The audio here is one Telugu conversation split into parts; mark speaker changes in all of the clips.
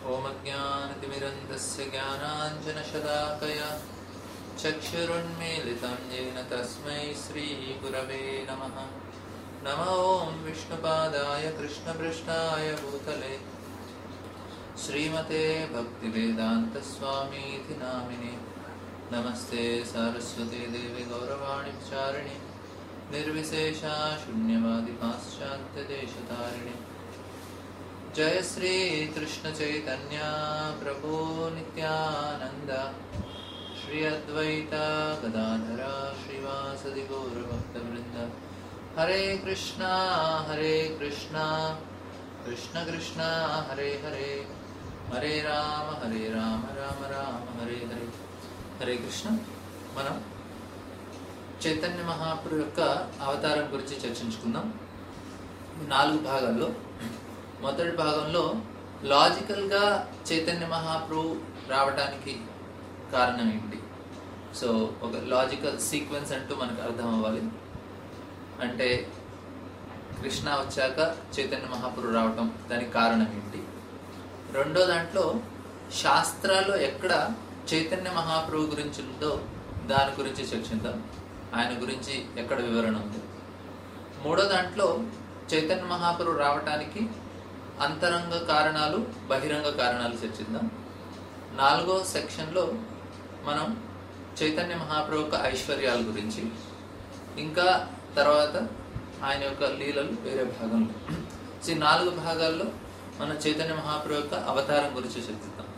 Speaker 1: ओमज्ञानतिमिरन्दस्य ज्ञानाञ्जनशलाकया चक्षुरुन्मीलितं येन तस्मै श्रीगुरवे नमः नम ॐ विष्णुपादाय कृष्णपृष्ठाय भूतले श्रीमते भक्तिवेदान्तस्वामीति नामिने नमस्ते सरस्वती देवी गौरवाणि विचारिणि निर्विशेषा शून्यवादि पाश्चात्यदेशतारिणि जय श्री कृष्ण चैतन्य प्रभु नित्यानंद श्री अद्वैत गदाधर श्रीवासदि गौरभक्तवृंद हरे कृष्णा हरे कृष्णा कृष्ण कृष्ण हरे हरे हरे राम हरे राम राम राम हरे हरे హరే కృష్ణ మనం చైతన్య మహాప్రభు యొక్క అవతారం గురించి చర్చించుకుందాం ఈ నాలుగు భాగాల్లో మొదటి భాగంలో లాజికల్గా చైతన్య మహాప్రభు రావడానికి కారణం ఏంటి సో ఒక లాజికల్ సీక్వెన్స్ అంటూ మనకు అర్థం అవ్వాలి అంటే కృష్ణ వచ్చాక చైతన్య మహాప్రభు రావటం దానికి కారణం ఏంటి రెండో దాంట్లో శాస్త్రాల్లో ఎక్కడ చైతన్య మహాప్రభు గురించి ఉందో దాని గురించి చర్చిద్దాం ఆయన గురించి ఎక్కడ వివరణ ఉంది మూడో దాంట్లో చైతన్య మహాప్రభు రావటానికి అంతరంగ కారణాలు బహిరంగ కారణాలు చర్చిద్దాం నాలుగో సెక్షన్లో మనం చైతన్య మహాప్రభు యొక్క ఐశ్వర్యాల గురించి ఇంకా తర్వాత ఆయన యొక్క లీలలు వేరే భాగంలో సో ఈ నాలుగు భాగాల్లో మన చైతన్య మహాప్రభు యొక్క అవతారం గురించి చర్చిద్దాం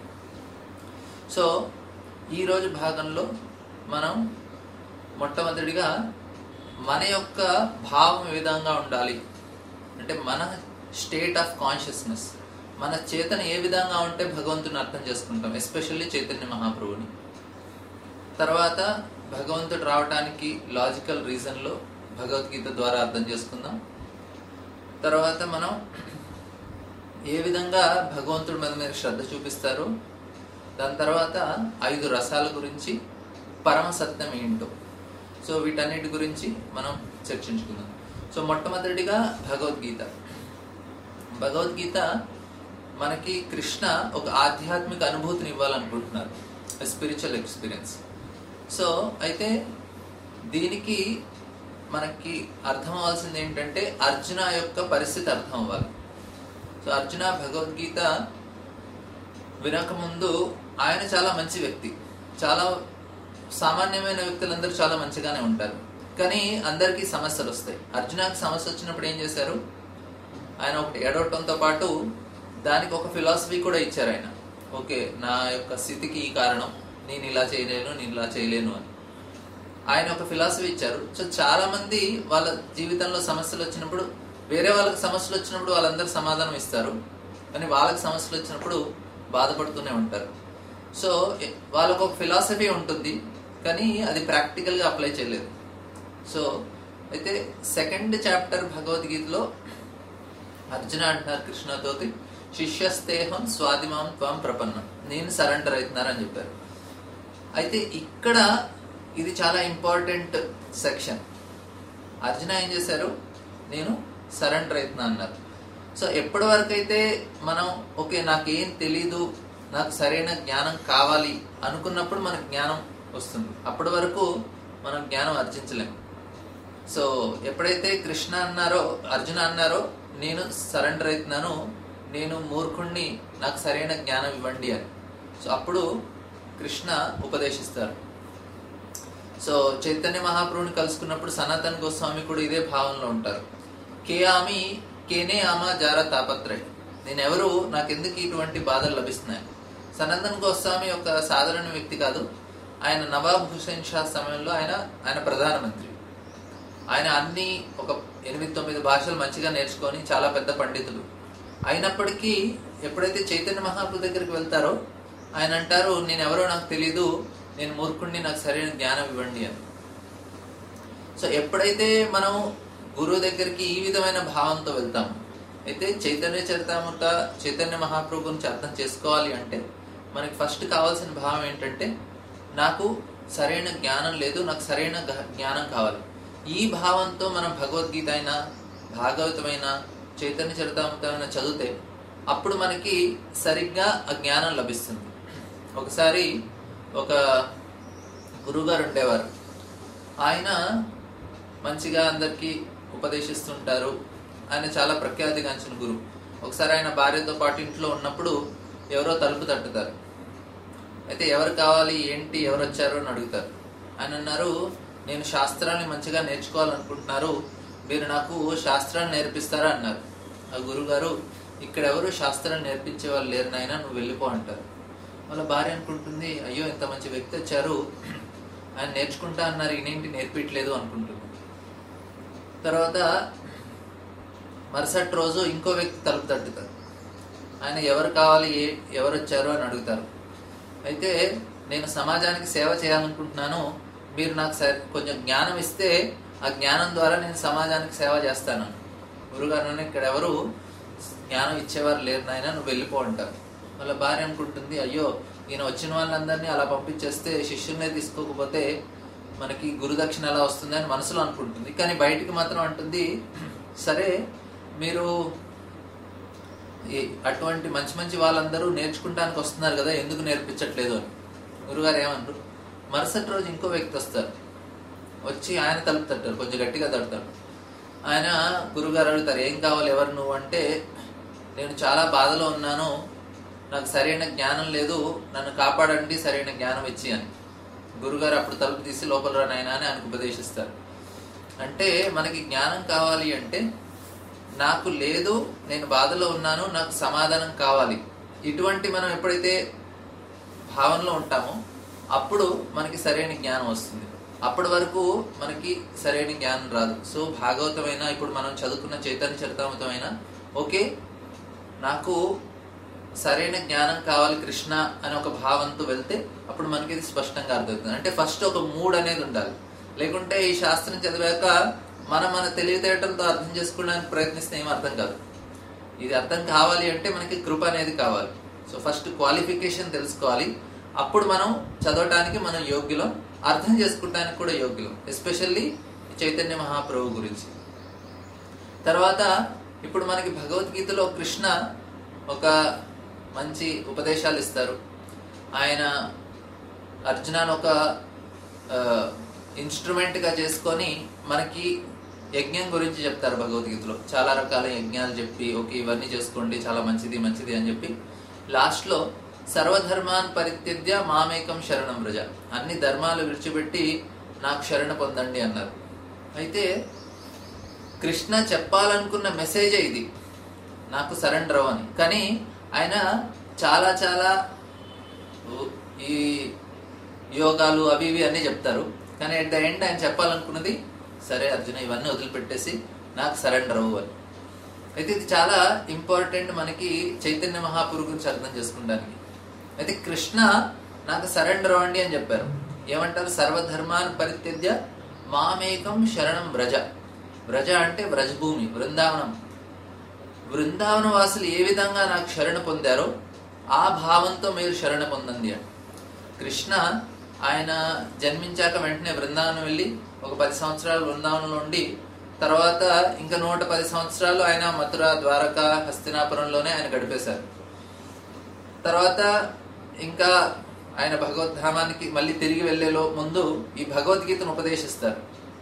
Speaker 1: సో ఈరోజు భాగంలో మనం మొట్టమొదటిగా మన యొక్క భావం ఏ విధంగా ఉండాలి అంటే మన స్టేట్ ఆఫ్ కాన్షియస్నెస్ మన చేతన ఏ విధంగా ఉంటే భగవంతుని అర్థం చేసుకుంటాం ఎస్పెషల్లీ చైతన్య మహాప్రభుని తర్వాత భగవంతుడు రావడానికి లాజికల్ రీజన్లో భగవద్గీత ద్వారా అర్థం చేసుకుందాం తర్వాత మనం ఏ విధంగా భగవంతుడి మీద మీరు శ్రద్ధ చూపిస్తారు దాని తర్వాత ఐదు రసాల గురించి పరమ సత్యం ఏంటో సో వీటన్నిటి గురించి మనం చర్చించుకుందాం సో మొట్టమొదటిగా భగవద్గీత భగవద్గీత మనకి కృష్ణ ఒక ఆధ్యాత్మిక అనుభూతిని ఇవ్వాలనుకుంటున్నారు స్పిరిచువల్ ఎక్స్పీరియన్స్ సో అయితే దీనికి మనకి అర్థం అవ్వాల్సింది ఏంటంటే అర్జున యొక్క పరిస్థితి అర్థం అవ్వాలి సో అర్జున భగవద్గీత వినకముందు ఆయన చాలా మంచి వ్యక్తి చాలా సామాన్యమైన వ్యక్తులందరూ చాలా మంచిగానే ఉంటారు కానీ అందరికీ సమస్యలు వస్తాయి అర్జునకి సమస్య వచ్చినప్పుడు ఏం చేశారు ఆయన ఒకటి ఏడవటంతో పాటు దానికి ఒక ఫిలాసఫీ కూడా ఇచ్చారు ఆయన ఓకే నా యొక్క స్థితికి ఈ కారణం నేను ఇలా చేయలేను నేను ఇలా చేయలేను అని ఆయన ఒక ఫిలాసఫీ ఇచ్చారు సో చాలా మంది వాళ్ళ జీవితంలో సమస్యలు వచ్చినప్పుడు వేరే వాళ్ళకి సమస్యలు వచ్చినప్పుడు వాళ్ళందరూ సమాధానం ఇస్తారు కానీ వాళ్ళకి సమస్యలు వచ్చినప్పుడు బాధపడుతూనే ఉంటారు సో ఎ- వాళ్ళకు ఒక ఫిలాసఫీ ఉంటుంది కానీ అది ప్రాక్టికల్గా అప్లై చేయలేదు సో అయితే సెకండ్ చాప్టర్ భగవద్గీతలో అర్జున అంటున్నారు కృష్ణతోటి శిష్యస్తేహం స్వాదిమాం త్వం ప్రపన్నం నేను సరెండర్ అవుతున్నారని చెప్పారు అయితే ఇక్కడ ఇది చాలా ఇంపార్టెంట్ సెక్షన్ అర్జున ఏం చేశారు నేను సరెండర్ అవుతున్నా అన్నారు సో ఎప్పటి వరకు అయితే మనం ఓకే నాకేం తెలీదు నాకు సరైన జ్ఞానం కావాలి అనుకున్నప్పుడు మనకు జ్ఞానం వస్తుంది అప్పటి వరకు మనం జ్ఞానం అర్జించలేం సో ఎప్పుడైతే కృష్ణ అన్నారో అర్జున అన్నారో నేను సరెండర్ అవుతున్నాను నేను మూర్ఖుణ్ణి నాకు సరైన జ్ఞానం ఇవ్వండి అని సో అప్పుడు కృష్ణ ఉపదేశిస్తారు సో చైతన్య మహాప్రభుని కలుసుకున్నప్పుడు సనాతన్ గోస్వామి కూడా ఇదే భావంలో ఉంటారు కే ఆమె కేనే ఆమా జారా తాపత్రయ్ నేనెవరు నాకెందుకు ఇటువంటి బాధలు లభిస్తున్నాయి సనాతన్ గోస్వామి ఒక సాధారణ వ్యక్తి కాదు ఆయన నవాబ్ హుసేన్ షా సమయంలో ఆయన ఆయన ప్రధానమంత్రి ఆయన అన్ని ఒక ఎనిమిది తొమ్మిది భాషలు మంచిగా నేర్చుకొని చాలా పెద్ద పండితులు అయినప్పటికీ ఎప్పుడైతే చైతన్య మహాప్రభు దగ్గరికి వెళ్తారో ఆయన అంటారు నేను ఎవరో నాకు తెలీదు నేను మూర్ఖుణ్ణి నాకు సరైన జ్ఞానం ఇవ్వండి అని సో ఎప్పుడైతే మనం గురువు దగ్గరికి ఈ విధమైన భావంతో వెళ్తాము అయితే చైతన్య చరితామృత చైతన్య మహాప్రభు గురించి అర్థం చేసుకోవాలి అంటే మనకి ఫస్ట్ కావాల్సిన భావం ఏంటంటే నాకు సరైన జ్ఞానం లేదు నాకు సరైన గ- జ్ఞానం కావాలి ఈ భావంతో మనం భగవద్గీత అయినా భాగవతమైన చైతన్య చరితామృతమైన చదివితే అప్పుడు మనకి సరిగ్గా ఆ జ్ఞానం లభిస్తుంది ఒకసారి ఒక గురువుగారు ఉండేవారు ఆయన మంచిగా అందరికీ ఉపదేశిస్తుంటారు ఆయన చాలా ప్రఖ్యాతిగాంచిన గురువు ఒకసారి ఆయన భార్యతో పాటు ఇంట్లో ఉన్నప్పుడు ఎవరో తలుపు తట్టుతారు అయితే ఎవరు కావాలి ఏంటి ఎవరు వచ్చారు అని అడుగుతారు ఆయన అన్నారు నేను శాస్త్రాన్ని మంచిగా నేర్చుకోవాలనుకుంటున్నారు మీరు నాకు శాస్త్రాన్ని నేర్పిస్తారా అన్నారు ఆ గురుగారు ఇక్కడ ఎవరు శాస్త్రాన్ని నేర్పించే వాళ్ళు లేరు నాయన నువ్వు వెళ్ళిపో అంటారు వాళ్ళ భార్య అనుకుంటుంది అయ్యో ఇంత మంచి వ్యక్తి వచ్చారు ఆయన నేర్చుకుంటా అన్నారు ఈయనేంటి నేర్పించలేదు అనుకుంటుంది తర్వాత మరుసటి రోజు ఇంకో వ్యక్తి తలుపు తట్టుతారు ఆయన ఎవరు కావాలి ఏ ఎవరు వచ్చారు అని అడుగుతారు అయితే నేను సమాజానికి సేవ చేయాలనుకుంటున్నాను మీరు నాకు సరి- కొంచెం జ్ఞానం ఇస్తే ఆ జ్ఞానం ద్వారా నేను సమాజానికి సేవ చేస్తాను గురుగారు నన్ను ఇక్కడ ఎవరు జ్ఞానం ఇచ్చేవారు లేరు నాయన నువ్వు వెళ్ళిపో అంటారు వాళ్ళ భార్య అనుకుంటుంది అయ్యో ఈయన వచ్చిన వాళ్ళందరినీ అలా పంపించేస్తే శిష్యుల్నే తీసుకోకపోతే మనకి గురుదక్షిణ ఎలా వస్తుంది అని మనసులో అనుకుంటుంది కానీ బయటికి మాత్రం అంటుంది సరే మీరు ఈ అటువంటి మంచి మంచి వాళ్ళందరూ నేర్చుకుంటానికి వస్తున్నారు కదా ఎందుకు నేర్పించట్లేదు అని గురుగారు ఏమన్నారు మరుసటి రోజు ఇంకో వ్యక్తి వస్తారు వచ్చి ఆయన తలుపు తట్టారు కొంచెం గట్టిగా తడతాడు ఆయన గురుగారు అడుగుతారు ఏం కావాలి ఎవరు నువ్వు అంటే నేను చాలా బాధలో ఉన్నాను నాకు సరైన జ్ఞానం లేదు నన్ను కాపాడండి సరైన జ్ఞానం ఇచ్చి అని గురుగారు అప్పుడు తలుపు తీసి లోపల రా నాయనా అని ఆయనకు ఉపదేశిస్తారు అంటే మనకి జ్ఞానం కావాలి అంటే నాకు లేదు నేను బాధలో ఉన్నాను నాకు సమాధానం కావాలి ఇటువంటి మనం ఎప్పుడైతే భావనలో ఉంటామో అప్పుడు మనకి సరైన జ్ఞానం వస్తుంది అప్పటి వరకు మనకి సరైన జ్ఞానం రాదు సో భాగవతమైన ఇప్పుడు మనం చదువుకున్న చైతన్య చరితామృతమైన ఓకే నాకు సరైన జ్ఞానం కావాలి కృష్ణ అని ఒక భావంతో వెళ్తే అప్పుడు మనకి ఇది స్పష్టంగా అర్థమవుతుంది అంటే ఫస్ట్ ఒక మూడ్ అనేది ఉండాలి లేకుంటే ఈ శాస్త్రం చదివాక మనం మన తెలివితేటలతో అర్థం చేసుకోవడానికి ప్రయత్నిస్తే ఏం అర్థం కాదు ఇది అర్థం కావాలి అంటే మనకి కృప అనేది కావాలి సో ఫస్ట్ క్వాలిఫికేషన్ తెలుసుకోవాలి అప్పుడు మనం చదవటానికి మనం యోగ్యులం అర్థం చేసుకోవటానికి కూడా యోగ్యులం ఎస్పెషల్లీ చైతన్య మహాప్రభు గురించి తర్వాత ఇప్పుడు మనకి భగవద్గీతలో కృష్ణ ఒక మంచి ఉపదేశాలు ఇస్తారు ఆయన అర్జునాన్ని ఒక ఇన్స్ట్రుమెంట్గా చేసుకొని మనకి యజ్ఞం గురించి చెప్తారు భగవద్గీతలో చాలా రకాల యజ్ఞాలు చెప్పి ఓకే ఇవన్నీ చేసుకోండి చాలా మంచిది మంచిది అని చెప్పి లాస్ట్లో సర్వధర్మాన్ పరిత్యజ్య మామేకం శరణం వ్రజ అన్ని ధర్మాలు విడిచిపెట్టి నాకు శరణ పొందండి అన్నారు అయితే కృష్ణ చెప్పాలనుకున్న మెసేజే ఇది నాకు సరెండర్ అవ్వని కానీ ఆయన చాలా చాలా ఉ- ఈ యోగాలు అవి ఇవి అన్నీ చెప్తారు కానీ అట్ ద ఎండ్ ఆయన చెప్పాలనుకున్నది సరే అర్జున ఇవన్నీ వదిలిపెట్టేసి నాకు సరెండర్ అవ్వు అని అయితే ఇది చాలా ఇంపార్టెంట్ మనకి చైతన్య మహాపురు గురించి అర్థం చేసుకోవడానికి అయితే కృష్ణ నాకు సరెండర్ అవ్వండి అని చెప్పారు ఏమంటారు సర్వధర్మాన్ పరిత్యజ్య మామేకం శరణం వ్రజ వ్రజ అంటే వ్రజభూమి బృందావనం బృందావన వాసులు ఏ విధంగా నాకు శరణ పొందారో ఆ భావంతో మీరు శరణ పొందండి అని కృష్ణ ఆయన జన్మించాక వెంటనే బృందావనం వెళ్ళి ఒక పది సంవత్సరాలు బృందావనంలో ఉండి తర్వాత ఇంకా నూట పది సంవత్సరాలు ఆయన మథుర ద్వారక హస్తినాపురంలోనే ఆయన గడిపేశారు తర్వాత ఇంకా ఆయన భగవద్ధామానికి మళ్ళీ తిరిగి వెళ్లేలో ముందు ఈ భగవద్గీతను ఉపదేశిస్తారు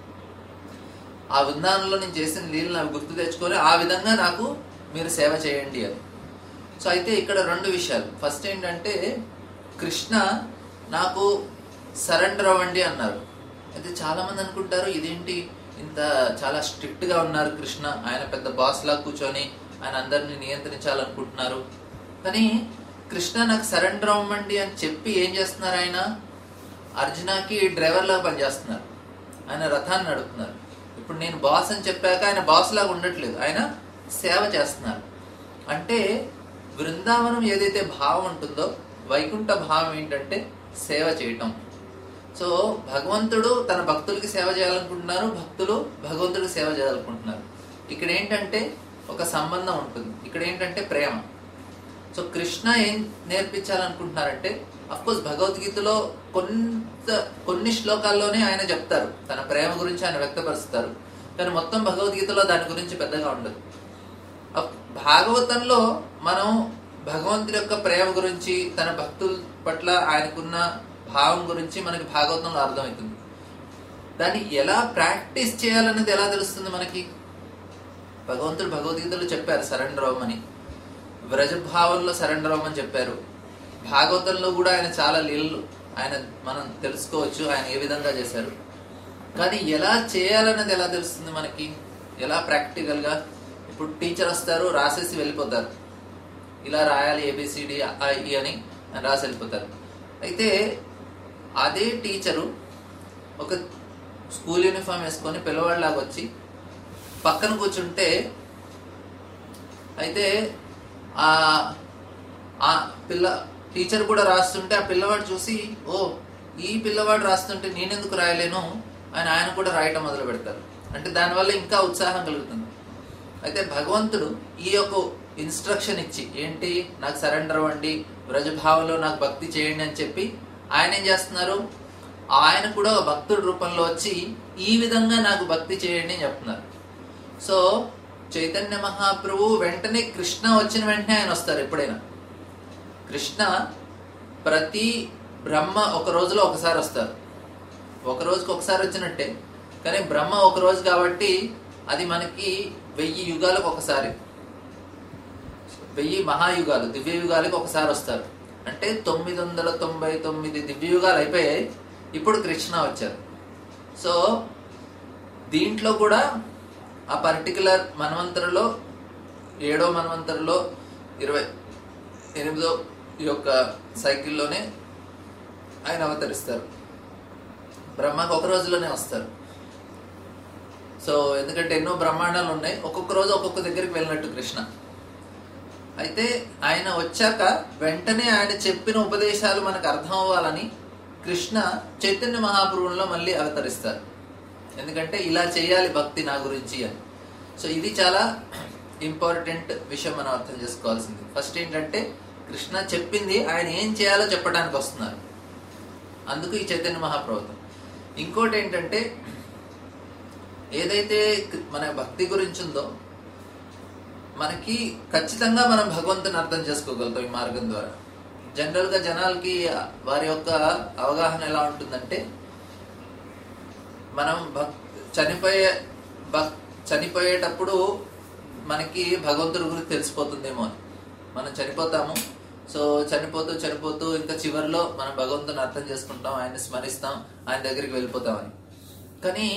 Speaker 1: ఆ బృందావనంలో నేను చేసిన లీలను నాకు గుర్తు తెచ్చుకొని ఆ విధంగా నాకు మీరు సేవ చేయండి అని సో అయితే ఇక్కడ రెండు విషయాలు ఫస్ట్ ఏంటంటే కృష్ణ నాకు సరెండర్ అవ్వండి అన్నారు అయితే చాలా మంది అనుకుంటారు ఇదేంటి ఇంత చాలా స్ట్రిక్ట్ గా ఉన్నారు కృష్ణ ఆయన పెద్ద బాస్ లా కూర్చొని ఆయన అందరిని నియంత్రించాలనుకుంటున్నారు కానీ కృష్ణ నాకు సరెండర్ అవ్వమండి అని చెప్పి ఏం చేస్తున్నారు ఆయన అర్జునకి డ్రైవర్ లాగా పనిచేస్తున్నారు ఆయన రథాన్ని నడుపుతున్నారు ఇప్పుడు నేను బాస్ అని చెప్పాక ఆయన బాస్ లాగా ఉండట్లేదు ఆయన సేవ చేస్తున్నారు అంటే బృందావనం ఏదైతే భావం ఉంటుందో వైకుంఠ భావం ఏంటంటే సేవ చేయటం సో భగవంతుడు తన భక్తులకి సేవ చేయాలనుకుంటున్నారు భక్తులు భగవంతుడికి సేవ చేయాలనుకుంటున్నారు ఇక్కడ ఏంటంటే ఒక సంబంధం ఉంటుంది ఇక్కడ ఏంటంటే ప్రేమ సో కృష్ణ ఏం నేర్పించాలనుకుంటున్నారంటే కోర్స్ భగవద్గీతలో కొంత కొన్ని శ్లోకాల్లోనే ఆయన చెప్తారు తన ప్రేమ గురించి ఆయన వ్యక్తపరుస్తారు కానీ మొత్తం భగవద్గీతలో దాని గురించి పెద్దగా ఉండదు అఫ్- భాగవతంలో మనం భగవంతుడి యొక్క ప్రేమ గురించి తన భక్తుల పట్ల ఆయనకున్న భావం గురించి మనకి భాగవతంలో అర్థమవుతుంది దాన్ని ఎలా ప్రాక్టీస్ చేయాలనేది ఎలా తెలుస్తుంది మనకి భగవంతుడు భగవద్గీతలో చెప్పారు సరెండర్ అవ్వమని వ్రజభావంలో సరెండర్ అవ్వమని చెప్పారు భాగవతంలో కూడా ఆయన చాలా లీలలు ఆయన మనం తెలుసుకోవచ్చు ఆయన ఏ విధంగా చేశారు కానీ ఎలా చేయాలన్నది ఎలా తెలుస్తుంది మనకి ఎలా ప్రాక్టికల్ గా ఇప్పుడు టీచర్ వస్తారు రాసేసి వెళ్ళిపోతారు ఇలా రాయాలి ఏబిసిడి ఈ అని రాసి వెళ్ళిపోతారు అయితే అదే టీచరు ఒక స్కూల్ యూనిఫామ్ వేసుకొని పిల్లవాళ్ళలాగా వచ్చి పక్కన కూర్చుంటే అయితే ఆ ఆ పిల్ల టీచర్ కూడా రాస్తుంటే ఆ పిల్లవాడు చూసి ఓ ఈ పిల్లవాడు రాస్తుంటే నేనెందుకు రాయలేను అని ఆయన కూడా రాయటం మొదలు పెడతారు అంటే దానివల్ల ఇంకా ఉత్సాహం కలుగుతుంది అయితే భగవంతుడు ఈ యొక్క ఇన్స్ట్రక్షన్ ఇచ్చి ఏంటి నాకు సరెండర్ అవ్వండి వ్రజభావంలో నాకు భక్తి చేయండి అని చెప్పి ఆయన ఏం చేస్తున్నారు ఆయన కూడా ఒక భక్తుడి రూపంలో వచ్చి ఈ విధంగా నాకు భక్తి చేయండి అని చెప్తున్నారు సో చైతన్య మహాప్రభు వెంటనే కృష్ణ వచ్చిన వెంటనే ఆయన వస్తారు ఎప్పుడైనా కృష్ణ ప్రతి బ్రహ్మ ఒక రోజులో ఒకసారి వస్తారు ఒక రోజుకి ఒకసారి వచ్చినట్టే కానీ బ్రహ్మ ఒక రోజు కాబట్టి అది మనకి వెయ్యి యుగాలకు ఒకసారి వెయ్యి మహాయుగాలు దివ్య యుగాలకు ఒకసారి వస్తారు అంటే తొమ్మిది వందల తొంభై తొమ్మిది దివ్య యుగాలు అయిపోయాయి ఇప్పుడు కృష్ణ వచ్చారు సో దీంట్లో కూడా ఆ పర్టికులర్ మన్వంతరలో ఏడో మన్వంతరలో ఇరవై ఎనిమిదో ఈ యొక్క సైకిల్లోనే ఆయన అవతరిస్తారు బ్రహ్మకు ఒక రోజులోనే వస్తారు సో ఎందుకంటే ఎన్నో బ్రహ్మాండాలు ఉన్నాయి ఒక్కొక్క రోజు ఒక్కొక్క దగ్గరికి వెళ్ళినట్టు కృష్ణ అయితే ఆయన వచ్చాక వెంటనే ఆయన చెప్పిన ఉపదేశాలు మనకు అర్థం అవ్వాలని కృష్ణ చైతన్య మహాప్రభువులో మళ్ళీ అవతరిస్తారు ఎందుకంటే ఇలా చేయాలి భక్తి నా గురించి అని సో ఇది చాలా ఇంపార్టెంట్ విషయం మనం అర్థం చేసుకోవాల్సింది ఫస్ట్ ఏంటంటే కృష్ణ చెప్పింది ఆయన ఏం చేయాలో చెప్పడానికి వస్తున్నారు అందుకు ఈ చైతన్య మహాప్రభుత్వం ఇంకోటి ఏంటంటే ఏదైతే మన భక్తి గురించి ఉందో మనకి ఖచ్చితంగా మనం భగవంతుని అర్థం చేసుకోగలుగుతాం ఈ మార్గం ద్వారా జనరల్ గా జనాలకి వారి యొక్క అవగాహన ఎలా ఉంటుందంటే మనం భక్ చనిపోయే భక్ చనిపోయేటప్పుడు మనకి భగవంతుడి గురించి తెలిసిపోతుందేమో అని మనం చనిపోతాము సో చనిపోతూ చనిపోతూ ఇంకా చివరిలో మనం భగవంతుని అర్థం చేసుకుంటాం ఆయన్ని స్మరిస్తాం ఆయన దగ్గరికి వెళ్ళిపోతామని కానీ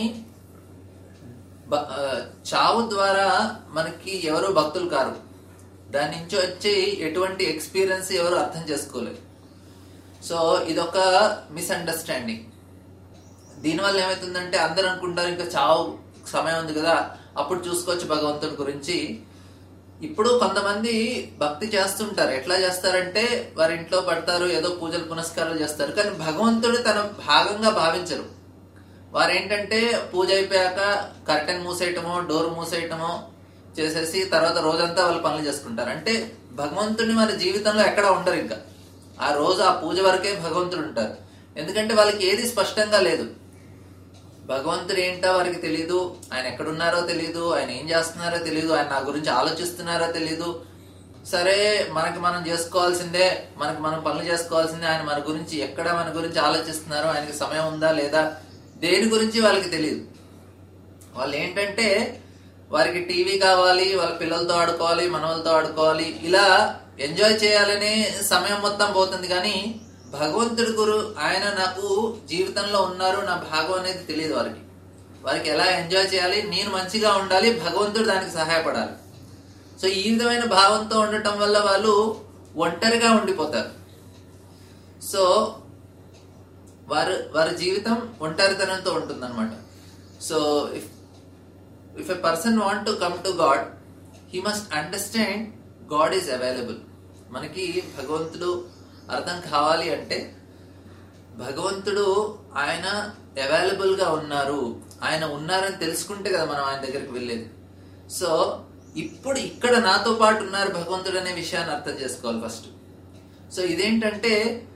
Speaker 1: బ- ఆ, చావు ద్వారా మనకి ఎవరు భక్తులు కారు దాని నుంచి వచ్చి ఎటువంటి ఎక్స్పీరియన్స్ ఎవరు అర్థం చేసుకోలేరు సో ఇదొక మిస్అండర్స్టాండింగ్ దీనివల్ల ఏమవుతుందంటే అందరూ అనుకుంటారు ఇంకా చావు సమయం ఉంది కదా అప్పుడు చూసుకోవచ్చు భగవంతుడి గురించి ఇప్పుడు కొంతమంది భక్తి చేస్తుంటారు ఎట్లా చేస్తారంటే వారి ఇంట్లో పడతారు ఏదో పూజలు పునస్కారాలు చేస్తారు కానీ భగవంతుడు తన భాగంగా భావించరు వారు ఏంటంటే పూజ అయిపోయాక కర్టెన్ మూసేయటమో డోర్ మూసేయటమో చేసేసి తర్వాత రోజంతా వాళ్ళు పనులు చేసుకుంటారు అంటే భగవంతుడిని మన జీవితంలో ఎక్కడ ఉండరు ఇంకా ఆ రోజు ఆ పూజ వరకే భగవంతుడు ఉంటారు ఎందుకంటే వాళ్ళకి ఏది స్పష్టంగా లేదు భగవంతుడు ఏంటో వారికి తెలియదు ఆయన ఎక్కడున్నారో తెలియదు ఆయన ఏం చేస్తున్నారో తెలియదు ఆయన నా గురించి ఆలోచిస్తున్నారో తెలియదు సరే మనకి మనం చేసుకోవాల్సిందే మనకి మనం పనులు చేసుకోవాల్సిందే ఆయన మన గురించి ఎక్కడ మన గురించి ఆలోచిస్తున్నారో ఆయనకి సమయం ఉందా లేదా దేని గురించి వాళ్ళకి తెలియదు వాళ్ళు ఏంటంటే వారికి టీవీ కావాలి వాళ్ళ పిల్లలతో ఆడుకోవాలి మనవలతో ఆడుకోవాలి ఇలా ఎంజాయ్ చేయాలనే సమయం మొత్తం పోతుంది కానీ భగవంతుడి గురు ఆయన నాకు జీవితంలో ఉన్నారు నా భాగం అనేది తెలియదు వారికి వారికి ఎలా ఎంజాయ్ చేయాలి నేను మంచిగా ఉండాలి భగవంతుడు దానికి సహాయపడాలి సో ఈ విధమైన భావంతో ఉండటం వల్ల వాళ్ళు ఒంటరిగా ఉండిపోతారు సో వారు వారి జీవితం ఒంటరితనంతో ఉంటుందన్నమాట so if if a person want to come to God he must understand God is available మనకి భగవంతుడు అర్థం కావాలి అంటే భగవంతుడు ఆయన అవైలబుల్ గా ఉన్నారు ఆయన ఉన్నారని తెలుసుకుంటే కదా మనం ఆయన దగ్గరికి వెళ్ళేది సో ఇప్పుడు ఇక్కడ నాతో పాటు ఉన్నారు భగవంతుడు అనే విషయాన్ని అర్థం చేసుకోవాలి ఫస్ట్ సో ఇదేంటంటే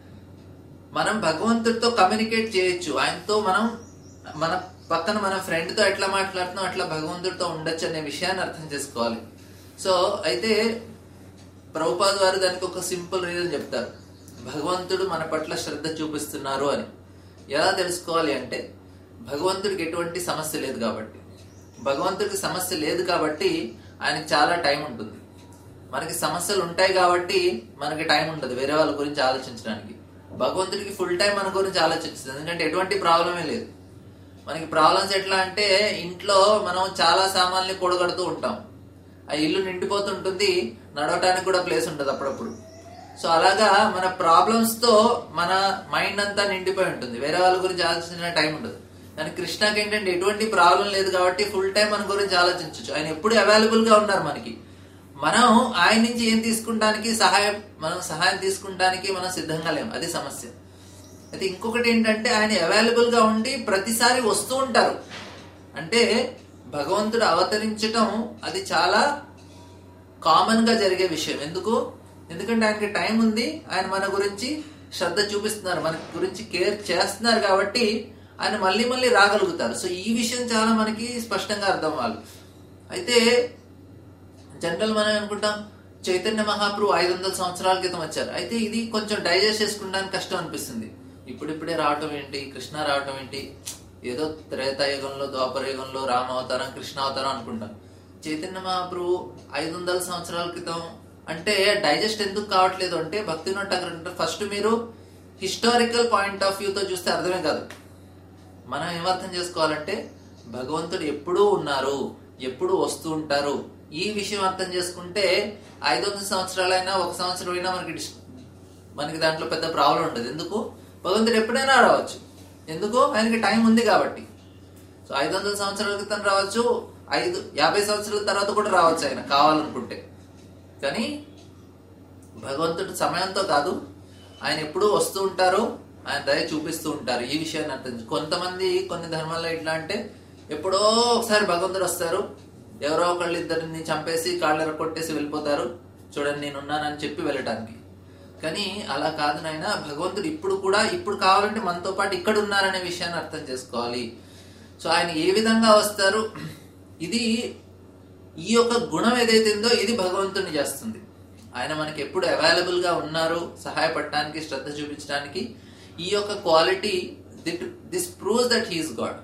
Speaker 1: మనం భగవంతుడితో కమ్యూనికేట్ చేయొచ్చు ఆయనతో మనం మన పక్కన మన ఫ్రెండ్ తో ఎట్లా మాట్లాడుతున్నాం అట్లా భగవంతుడితో ఉండొచ్చు అనే విషయాన్ని అర్థం చేసుకోవాలి సో అయితే ప్రభుపాద్ వారు దానికి ఒక సింపుల్ రీజన్ చెప్తారు భగవంతుడు మన పట్ల శ్రద్ధ చూపిస్తున్నారు అని ఎలా తెలుసుకోవాలి అంటే భగవంతుడికి ఎటువంటి సమస్య లేదు కాబట్టి భగవంతుడికి సమస్య లేదు కాబట్టి ఆయనకి చాలా టైం ఉంటుంది మనకి సమస్యలు ఉంటాయి కాబట్టి మనకి టైం ఉండదు వేరే వాళ్ళ గురించి ఆలోచించడానికి భగవంతుడికి ఫుల్ టైం మన గురించి ఆలోచిస్తుంది ఎందుకంటే ఎటువంటి ప్రాబ్లమే లేదు మనకి ప్రాబ్లమ్స్ ఎట్లా అంటే ఇంట్లో మనం చాలా సామాన్లు కూడగడుతూ ఉంటాం ఆ ఇల్లు నిండిపోతుంటుంది నడవటానికి కూడా ప్లేస్ ఉంటుంది అప్పుడప్పుడు సో అలాగా మన ప్రాబ్లమ్స్ తో మన మైండ్ అంతా నిండిపోయి ఉంటుంది వేరే వాళ్ళ గురించి ఆలోచించిన టైం ఉండదు కానీ కృష్ణకి ఏంటంటే ఎటువంటి ప్రాబ్లం లేదు కాబట్టి ఫుల్ టైం మన గురించి ఆలోచించవచ్చు ఆయన ఎప్పుడు అవైలబుల్ గా ఉన్నారు మనకి మనం ఆయన నుంచి ఏం తీసుకుంటానికి సహాయం మనం సహాయం తీసుకుంటానికి మనం సిద్ధంగా లేము అది సమస్య అయితే ఇంకొకటి ఏంటంటే ఆయన అవైలబుల్ గా ఉండి ప్రతిసారి వస్తూ ఉంటారు అంటే భగవంతుడు అవతరించటం అది చాలా కామన్ గా జరిగే విషయం ఎందుకు ఎందుకంటే ఆయనకి టైం ఉంది ఆయన మన గురించి శ్రద్ధ చూపిస్తున్నారు మన గురించి కేర్ చేస్తున్నారు కాబట్టి ఆయన మళ్ళీ మళ్ళీ రాగలుగుతారు సో ఈ విషయం చాలా మనకి స్పష్టంగా అర్థం అవ్వాలి అయితే జనరల్ మనం అనుకుంటాం చైతన్య మహాప్రభు ఐదు వందల సంవత్సరాల క్రితం వచ్చారు అయితే ఇది కొంచెం డైజెస్ట్ చేసుకోవడానికి కష్టం అనిపిస్తుంది ఇప్పుడిప్పుడే రావటం ఏంటి కృష్ణ రావటం ఏంటి ఏదో త్రేతాయుగంలో ద్వాపరయుగంలో రామ అవతారం కృష్ణ అవతారం అనుకుంటాం చైతన్య మహాప్రభు ఐదు వందల సంవత్సరాల క్రితం అంటే డైజెస్ట్ ఎందుకు కావట్లేదు అంటే భక్తి నట్టు ఫస్ట్ మీరు హిస్టారికల్ పాయింట్ ఆఫ్ వ్యూతో చూస్తే అర్థమే కాదు మనం ఏమర్థం చేసుకోవాలంటే భగవంతుడు ఎప్పుడూ ఉన్నారు ఎప్పుడు వస్తూ ఉంటారు ఈ విషయం అర్థం చేసుకుంటే ఐదు వందల సంవత్సరాలైనా ఒక సంవత్సరం అయినా మనకి డిస్- మనకి దాంట్లో పెద్ద ప్రాబ్లం ఉండదు ఎందుకు భగవంతుడు ఎప్పుడైనా రావచ్చు ఎందుకు ఆయనకి టైం ఉంది కాబట్టి సో ఐదు వందల సంవత్సరాల క్రితం రావచ్చు ఐదు యాభై సంవత్సరాల తర్వాత కూడా రావచ్చు ఆయన కావాలనుకుంటే కానీ భగవంతుడు సమయంతో కాదు ఆయన ఎప్పుడూ వస్తూ ఉంటారు ఆయన దయ చూపిస్తూ ఉంటారు ఈ విషయాన్ని అర్థం చే- కొంతమంది కొన్ని ధర్మాల్లో ఎట్లా అంటే ఎప్పుడో ఒకసారి భగవంతుడు వస్తారు ఎవరో ఒకళ్ళు ఇద్దరిని చంపేసి కాళ్ళెర కొట్టేసి వెళ్ళిపోతారు చూడండి నేనున్నానని చెప్పి వెళ్ళటానికి కానీ అలా కాదు నాయన భగవంతుడు ఇప్పుడు కూడా ఇప్పుడు కావాలంటే మనతో పాటు ఇక్కడ ఉన్నారనే విషయాన్ని అర్థం చేసుకోవాలి సో ఆయన ఏ విధంగా వస్తారు ఇది ఈ యొక్క గుణం ఏదైతే ఉందో ఇది భగవంతుని చేస్తుంది ఆయన మనకి ఎప్పుడు అవైలబుల్ గా ఉన్నారు సహాయపడటానికి శ్రద్ధ చూపించడానికి ఈ యొక్క quality this proves that he's God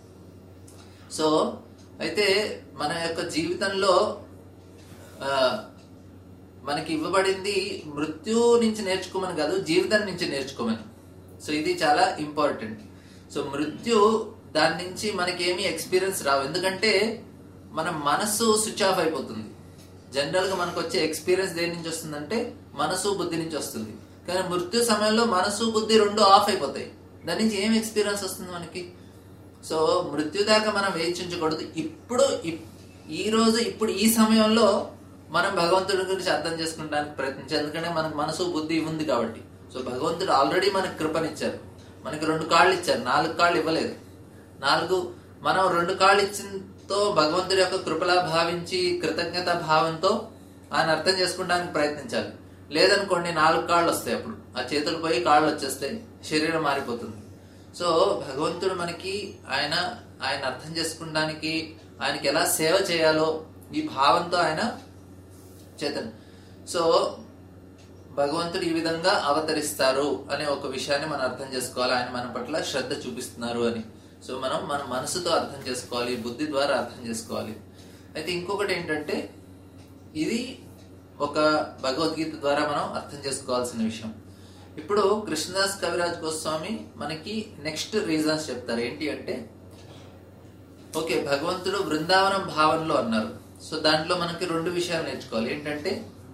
Speaker 1: so అయితే మన యొక్క జీవితంలో ఆ, మనకి ఇవ్వబడింది మృత్యు నుంచి నేర్చుకోమని కాదు జీవితం నుంచి నేర్చుకోమని సో ఇది చాలా ఇంపార్టెంట్ సో మృత్యు దాని నుంచి మనకేమీ ఎక్స్పీరియన్స్ రావు ఎందుకంటే మన మనస్సు స్విచ్ ఆఫ్ అయిపోతుంది జనరల్ గా మనకు వచ్చే ఎక్స్పీరియన్స్ దేని నుంచి వస్తుందంటే మనసు బుద్ధి నుంచి వస్తుంది కానీ మృత్యు సమయంలో మనసు బుద్ధి రెండు ఆఫ్ అయిపోతాయి దాని నుంచి ఏం ఎక్స్పీరియన్స్ వస్తుంది మనకి సో మృత్యు దాకా మనం వేచించకూడదు ఇప్పుడు ఇప్- ఈ రోజు ఇప్పుడు ఈ సమయంలో మనం భగవంతుడి గురించి అర్థం చేసుకోవడానికి ప్రయత్నించాలి ఎందుకంటే మనకు మనసు బుద్ధి ఉంది కాబట్టి సో భగవంతుడు ఆల్రెడీ మనకు కృపనిచ్చారు మనకి రెండు కాళ్ళు ఇచ్చారు నాలుగు కాళ్ళు ఇవ్వలేదు నాలుగు మనం రెండు కాళ్ళు ఇచ్చినతో భగవంతుడి యొక్క కృపలా భావించి కృతజ్ఞత భావంతో ఆయన అర్థం చేసుకోవడానికి ప్రయత్నించాలి లేదనుకోండి నాలుగు కాళ్ళు వస్తాయి అప్పుడు ఆ చేతులు పోయి కాళ్ళు వచ్చేస్తాయి శరీరం మారిపోతుంది సో భగవంతుడు మనకి ఆయన ఆయన అర్థం చేసుకోవడానికి ఆయనకి ఎలా సేవ చేయాలో ఈ భావంతో ఆయన చేతన్ సో భగవంతుడు ఈ విధంగా అవతరిస్తారు అనే ఒక విషయాన్ని మనం అర్థం చేసుకోవాలి ఆయన మన పట్ల శ్రద్ధ చూపిస్తున్నారు అని సో మనం మన మనసుతో అర్థం చేసుకోవాలి బుద్ధి ద్వారా అర్థం చేసుకోవాలి అయితే ఇంకొకటి ఏంటంటే ఇది ఒక భగవద్గీత ద్వారా మనం అర్థం చేసుకోవాల్సిన విషయం ఇప్పుడు కృష్ణదాస్ కవిరాజ్ గోస్వామి మనకి నెక్స్ట్ రీజన్స్ చెప్తారు ఏంటి అంటే ఓకే భగవంతుడు బృందావనం భావనలో అన్నారు సో దాంట్లో మనకి రెండు విషయాలు నేర్చుకోవాలి ఏంటంటే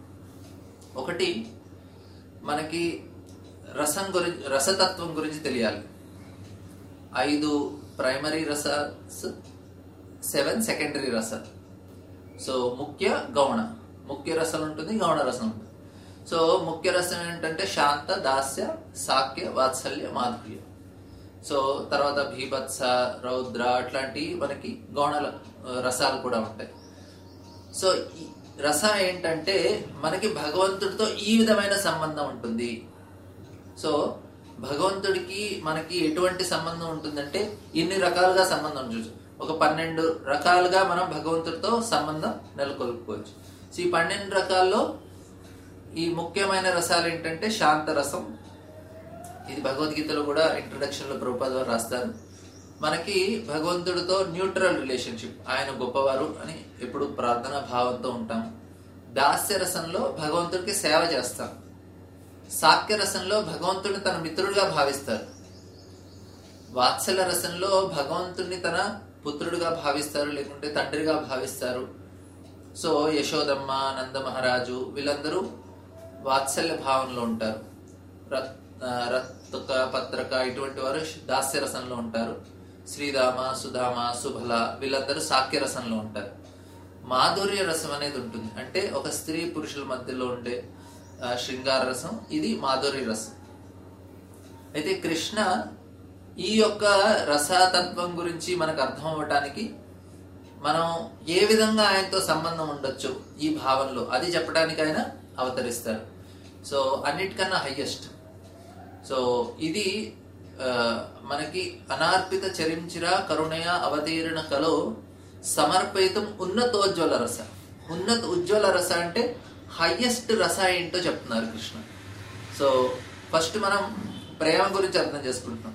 Speaker 1: ఒకటి మనకి రసం గురించి రసతత్వం గురించి తెలియాలి ఐదు ప్రైమరీ రస సెవెన్ సెకండరీ రస సో ముఖ్య గౌణ ముఖ్య రసం ఉంటుంది గౌణ రసం ఉంటుంది సో ముఖ్య రసం ఏంటంటే శాంత దాస్య సాక్య వాత్సల్య మాధుర్య సో తర్వాత భీభత్స రౌద్ర అట్లాంటి మనకి గౌణ రసాలు కూడా ఉంటాయి సో ఈ రసం ఏంటంటే మనకి భగవంతుడితో ఈ విధమైన సంబంధం ఉంటుంది సో భగవంతుడికి మనకి ఎటువంటి సంబంధం ఉంటుందంటే ఇన్ని రకాలుగా సంబంధం చూసు ఒక పన్నెండు రకాలుగా మనం భగవంతుడితో సంబంధం నెలకొల్పుకోవచ్చు సో ఈ పన్నెండు రకాల్లో ఈ ముఖ్యమైన రసాలు ఏంటంటే శాంత రసం ఇది భగవద్గీతలో కూడా ఇంట్రొడక్షన్ లో ప్రభుపాద వారు రాస్తారు మనకి భగవంతుడితో న్యూట్రల్ రిలేషన్షిప్ ఆయన గొప్పవారు అని ఎప్పుడు ప్రార్థనా భావంతో ఉంటాం దాస్య రసంలో భగవంతుడికి సేవ చేస్తాం సాక్య రసంలో భగవంతుడిని తన మిత్రుడిగా భావిస్తారు వాత్సల రసంలో భగవంతుడిని తన పుత్రుడిగా భావిస్తారు లేకుంటే తండ్రిగా భావిస్తారు సో యశోదమ్మ నంద మహారాజు వీళ్ళందరూ వాత్సల్య భావంలో ఉంటారు రత్- ఆ, రత్తుక పత్రక ఇటువంటి వారు దాస్య రసంలో ఉంటారు శ్రీరామ సుధామ సుబల వీళ్ళందరూ సాక్య రసంలో ఉంటారు మాధుర్య రసం అనేది ఉంటుంది అంటే ఒక స్త్రీ పురుషుల మధ్యలో ఉండే ఆ, శృంగార రసం ఇది మాధుర్య రసం అయితే కృష్ణ ఈ యొక్క రసతత్వం గురించి మనకు అర్థం అవ్వటానికి మనం ఏ విధంగా ఆయనతో సంబంధం ఉండొచ్చు ఈ భావంలో అది చెప్పడానికి ఆయన అవతరిస్తారు సో అన్నిటికన్నా హయ్యెస్ట్ సో ఇది ఆ, మనకి అనార్పిత చరించిర కరుణయ అవతీర్ణ కలో సమర్పితం ఉన్నతోజ్వల రస ఉన్నత ఉజ్వల రస అంటే హయ్యెస్ట్ రస ఏంటో చెప్తున్నారు కృష్ణ సో ఫస్ట్ మనం ప్రేమ గురించి అర్థం చేసుకుంటున్నాం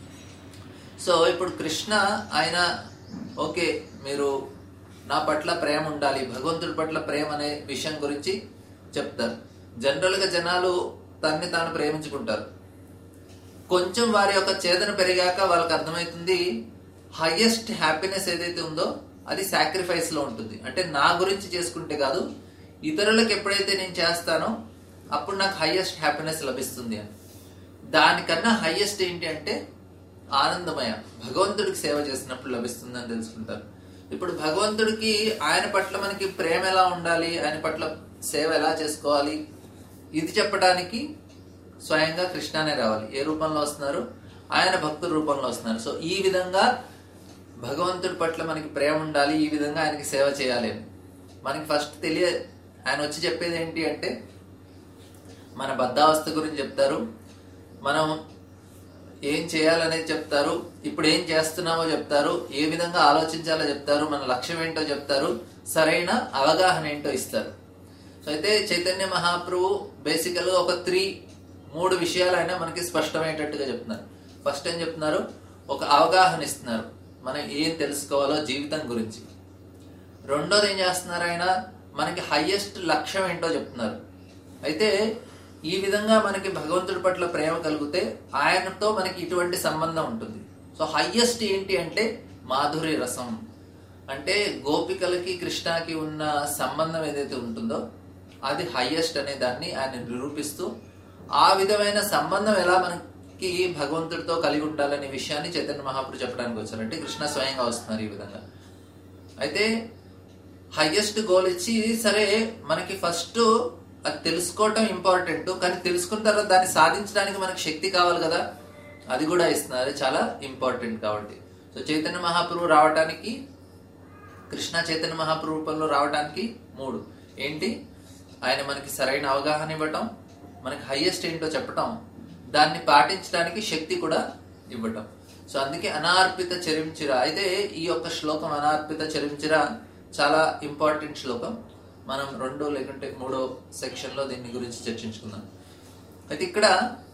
Speaker 1: సో ఇప్పుడు కృష్ణ ఆయన ఓకే మీరు నా పట్ల ప్రేమ ఉండాలి భగవంతుడి పట్ల ప్రేమ అనే విషయం గురించి చెప్తారు జనరల్ గా జనాలు తన్ని తాను ప్రేమించుకుంటారు కొంచెం వారి యొక్క చేతన పెరిగాక వాళ్ళకి అర్థమవుతుంది హైయెస్ట్ హ్యాపీనెస్ ఏదైతే ఉందో అది సాక్రిఫైస్ లో ఉంటుంది అంటే నా గురించి చేసుకుంటే కాదు ఇతరులకు ఎప్పుడైతే నేను చేస్తానో అప్పుడు నాకు హైయెస్ట్ హ్యాపీనెస్ లభిస్తుంది అని దానికన్నా హైయెస్ట్ ఏంటి అంటే ఆనందమయ భగవంతుడికి సేవ చేసినప్పుడు లభిస్తుందని తెలుసుకుంటారు ఇప్పుడు భగవంతుడికి ఆయన పట్ల మనకి ప్రేమ ఎలా ఉండాలి ఆయన పట్ల సేవ ఎలా చేసుకోవాలి ఇది చెప్పడానికి స్వయంగా కృష్ణనే రావాలి ఏ రూపంలో వస్తున్నారు ఆయన భక్తుల రూపంలో వస్తున్నారు సో ఈ విధంగా భగవంతుడి పట్ల మనకి ప్రేమ ఉండాలి ఈ విధంగా ఆయనకి సేవ చేయాలి అని మనకి ఫస్ట్ తెలియ ఆయన వచ్చి చెప్పేది ఏంటి అంటే మన బద్ధావస్థ గురించి చెప్తారు మనం ఏం చేయాలనేది చెప్తారు ఇప్పుడు ఏం చేస్తున్నామో చెప్తారు ఏ విధంగా ఆలోచించాలో చెప్తారు మన లక్ష్యం ఏంటో చెప్తారు సరైన అవగాహన ఏంటో ఇస్తారు సో అయితే చైతన్య మహాప్రభు బేసికల్ గా ఒక త్రీ మూడు విషయాలు ఆయన మనకి స్పష్టమయ్యేటట్టుగా చెప్తున్నారు ఫస్ట్ ఏం చెప్తున్నారు ఒక అవగాహన ఇస్తున్నారు మనం ఏం తెలుసుకోవాలో జీవితం గురించి రెండోది ఏం చేస్తున్నారు ఆయన మనకి హయ్యెస్ట్ లక్ష్యం ఏంటో చెప్తున్నారు అయితే ఈ విధంగా మనకి భగవంతుడి పట్ల ప్రేమ కలిగితే ఆయనతో మనకి ఇటువంటి సంబంధం ఉంటుంది సో హయ్యెస్ట్ ఏంటి అంటే మాధుర్య రసం అంటే గోపికలకి కృష్ణకి ఉన్న సంబంధం ఏదైతే ఉంటుందో అది హయ్యెస్ట్ అనే దాన్ని ఆయన నిరూపిస్తూ ఆ విధమైన సంబంధం ఎలా మనకి భగవంతుడితో కలిగి ఉండాలనే విషయాన్ని చైతన్య మహాపురు చెప్పడానికి వచ్చారు అంటే కృష్ణ స్వయంగా వస్తున్నారు ఈ విధంగా అయితే హైయెస్ట్ గోల్ ఇచ్చి సరే మనకి ఫస్ట్ అది తెలుసుకోవటం ఇంపార్టెంట్ కానీ తెలుసుకున్న తర్వాత దాన్ని సాధించడానికి మనకి శక్తి కావాలి కదా అది కూడా ఇస్తున్నారు అది చాలా ఇంపార్టెంట్ కాబట్టి సో చైతన్య మహాప్రభు రావడానికి కృష్ణ చైతన్య మహాప్రభు రూపంలో రావడానికి మూడు ఏంటి ఆయన మనకి సరైన అవగాహన ఇవ్వటం మనకి హైయెస్ట్ ఏంటో చెప్పటం దాన్ని పాటించడానికి శక్తి కూడా ఇవ్వటం సో అందుకే అనార్పిత చరించిర అయితే ఈ యొక్క శ్లోకం అనార్పిత చరించిర చాలా ఇంపార్టెంట్ శ్లోకం మనం రెండో లేకుంటే మూడో సెక్షన్ లో దీని గురించి చర్చించుకుందాం అయితే ఇక్కడ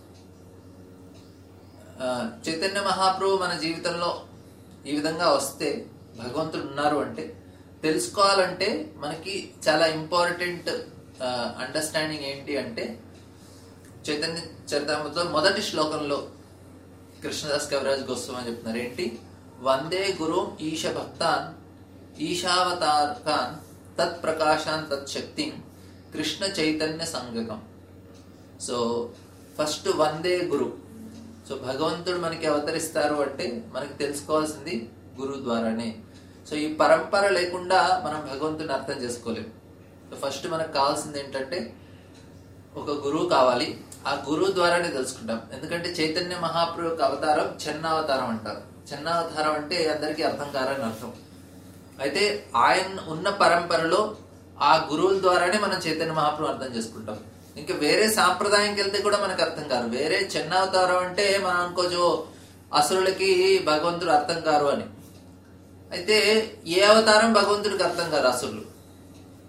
Speaker 1: ఆ, చైతన్య మహాప్రభు మన జీవితంలో ఈ విధంగా వస్తే భగవంతుడు ఉన్నారు అంటే తెలుసుకోవాలంటే మనకి చాలా ఇంపార్టెంట్ అండర్స్టాండింగ్ ఏంటి అంటే చైతన్య చరితామృతం మొదటి శ్లోకంలో కృష్ణదాస్ కవిరాజ్ గోస్వామి చెప్తున్నారు ఏంటి వందే గురు ఈశ భక్తాన్ ఈశావతారకాన్ తత్ ప్రకాశాన్ తత్ శక్తి కృష్ణ చైతన్య సంగకం సో ఫస్ట్ వందే గురు సో భగవంతుడు మనకి అవతరిస్తారు అంటే మనకి తెలుసుకోవాల్సింది గురువు ద్వారానే సో ఈ పరంపర లేకుండా మనం భగవంతుని అర్థం చేసుకోలేం సో ఫస్ట్ మనకు కావాల్సింది ఏంటంటే ఒక గురువు కావాలి ఆ గురువు ద్వారానే తెలుసుకుంటాం ఎందుకంటే చైతన్య మహాప్రభు యొక్క అవతారం చెన్నావతారం అంటారు చెన్నావతారం అంటే అందరికీ అర్థం కారని అర్థం అయితే ఆయన ఉన్న పరంపరలో ఆ గురువుల ద్వారానే మనం చైతన్య మహాప్రభు అర్థం చేసుకుంటాం ఇంకా వేరే సాంప్రదాయంకి వెళ్తే కూడా మనకు అర్థం కాదు వేరే చెన్నావతారం అంటే మనం అనుకోవచ్చు అసురులకి భగవంతుడు అర్థం కారు అని అయితే ఏ అవతారం భగవంతుడికి అర్థం కాదు అసురులు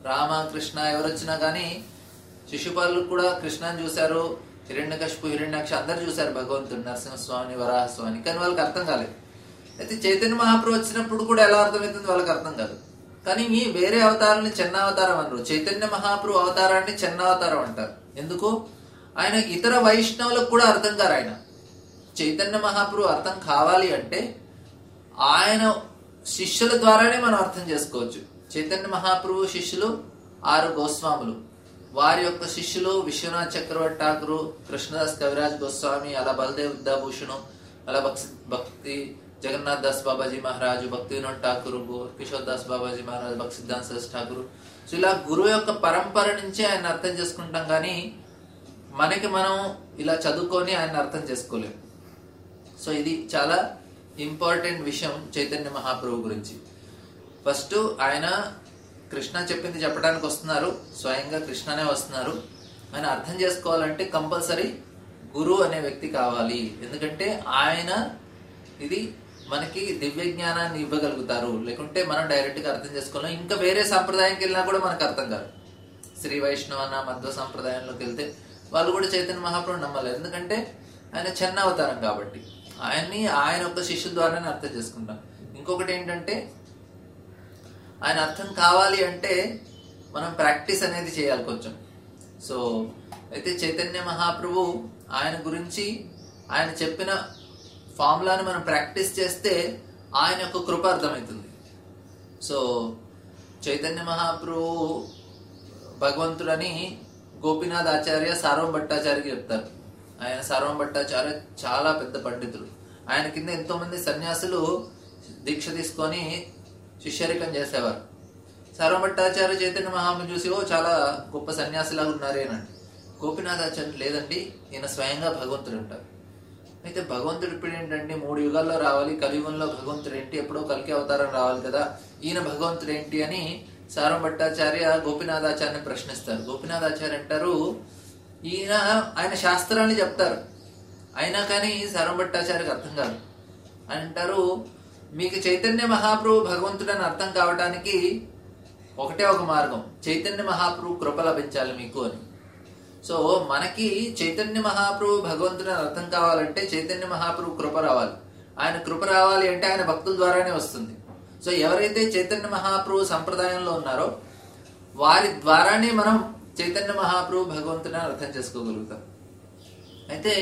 Speaker 1: రామ కృష్ణ ఎవరు వచ్చినా కానీ శిశుపాలు కూడా కృష్ణని చూశారు హిరణ్యకశిపు హిరణ్యాక్ష అందరు చూశారు భగవంతుడు నరసింహస్వామి వరాహస్వామి కానీ వాళ్ళకి అర్థం కాలేదు అయితే చైతన్య మహాప్రభు వచ్చినప్పుడు కూడా ఎలా అర్థమవుతుంది వాళ్ళకి అర్థం కాదు కానీ ఈ వేరే అవతారాన్ని చెన్న అవతారం అనరు చైతన్య మహాప్రభు అవతారాన్ని చెన్న అవతారం అంటారు ఎందుకు ఆయన ఇతర వైష్ణవులకు కూడా అర్థం కారు ఆయన చైతన్య మహాప్రభు అర్థం కావాలి అంటే ఆయన శిష్యుల ద్వారానే మనం అర్థం చేసుకోవచ్చు చైతన్య మహాప్రభు శిష్యులు ఆరు గోస్వాములు వారి యొక్క శిష్యులు విశ్వనాథ్ చక్రవర్తి ఠాకూరు కృష్ణదాస్ కవిరాజ్ గోస్వామి అలా బలదేవ్ విద్యాభూషణు అలా భక్తి భక్తి జగన్నాథ్ దాస్ బాబాజీ మహారాజు భక్తి వినోద్ ఠాకూర్ కిషోర్ దాస్ బాబాజీ మహారాజు భక్తి సిద్ధాంత్ సరస్ ఠాకూర్ సో ఇలా గురువు యొక్క పరంపర నుంచే ఆయన అర్థం చేసుకుంటాం కానీ మనకి మనం ఇలా చదువుకొని ఆయన అర్థం చేసుకోలేము సో ఇది చాలా ఇంపార్టెంట్ విషయం చైతన్య మహాప్రభు గురించి ఫస్ట్ ఆయన కృష్ణ చెప్పింది చెప్పడానికి వస్తున్నారు స్వయంగా కృష్ణనే వస్తున్నారు ఆయన అర్థం చేసుకోవాలంటే కంపల్సరీ గురువు అనే వ్యక్తి కావాలి ఎందుకంటే ఆయన ఇది మనకి దివ్య జ్ఞానాన్ని ఇవ్వగలుగుతారు లేకుంటే మనం డైరెక్ట్ గా అర్థం చేసుకోలేం ఇంకా వేరే సంప్రదాయంకి వెళ్ళినా కూడా మనకు అర్థం కాదు శ్రీ వైష్ణవ అన్న మధ్వ సంప్రదాయంలోకి వెళ్తే వాళ్ళు కూడా చైతన్య మహాప్రభు నమ్మలేదు ఎందుకంటే ఆయన చెన్న అవతారం కాబట్టి ఆయన్ని ఆయన ఒక శిష్యు ద్వారానే అర్థం చేసుకుంటాం ఇంకొకటి ఏంటంటే ఆయన అర్థం కావాలి అంటే మనం ప్రాక్టీస్ అనేది చేయాలి కొంచెం సో అయితే చైతన్య మహాప్రభు ఆయన గురించి ఆయన చెప్పిన ఫార్ములాని మనం ప్రాక్టీస్ చేస్తే ఆయన యొక్క కృప అర్థమవుతుంది సో చైతన్య మహాప్రభు భగవంతుడని గోపీనాథ్ ఆచార్య సార్వం భట్టాచార్యకి చెప్తారు ఆయన సార్వం భట్టాచార్య చాలా పెద్ద పండితుడు ఆయన కింద ఎంతో మంది సన్యాసులు దీక్ష తీసుకొని శిష్యరికం చేసేవారు సార్వం భట్టాచార్య చైతన్య మహాప్రభు చూసి ఓ చాలా గొప్ప సన్యాసిలాగా ఉన్నారేనండి గోపీనాథ్ ఆచార్య లేదండి ఈయన స్వయంగా భగవంతుడు అంటారు అయితే భగవంతుడు ఇప్పుడు ఏంటంటే మూడు యుగాల్లో రావాలి కలియుగంలో భగవంతుడు ఏంటి ఎప్పుడో కలికి అవతారం రావాలి కదా ఈయన భగవంతుడు ఏంటి అని సారం భట్టాచార్య గోపినాథాచార్యని ప్రశ్నిస్తారు గోపినాథాచార్య అంటారు ఈయన ఆయన శాస్త్రాన్ని చెప్తారు అయినా కానీ సారం భట్టాచార్యకి అర్థం కాదు ఆయన అంటారు మీకు చైతన్య మహాప్రభు భగవంతుడని అర్థం కావడానికి ఒకటే ఒక మార్గం చైతన్య మహాప్రభు కృప లభించాలి మీకు అని సో మనకి చైతన్య మహాప్రభు భగవంతుని అర్థం కావాలంటే చైతన్య మహాప్రభు కృప రావాలి ఆయన కృప రావాలి అంటే ఆయన భక్తుల ద్వారానే వస్తుంది సో ఎవరైతే చైతన్య మహాప్రభు సంప్రదాయంలో ఉన్నారో వారి ద్వారానే మనం చైతన్య మహాప్రభు భగవంతుని అర్థం చేసుకోగలుగుతాం అయితే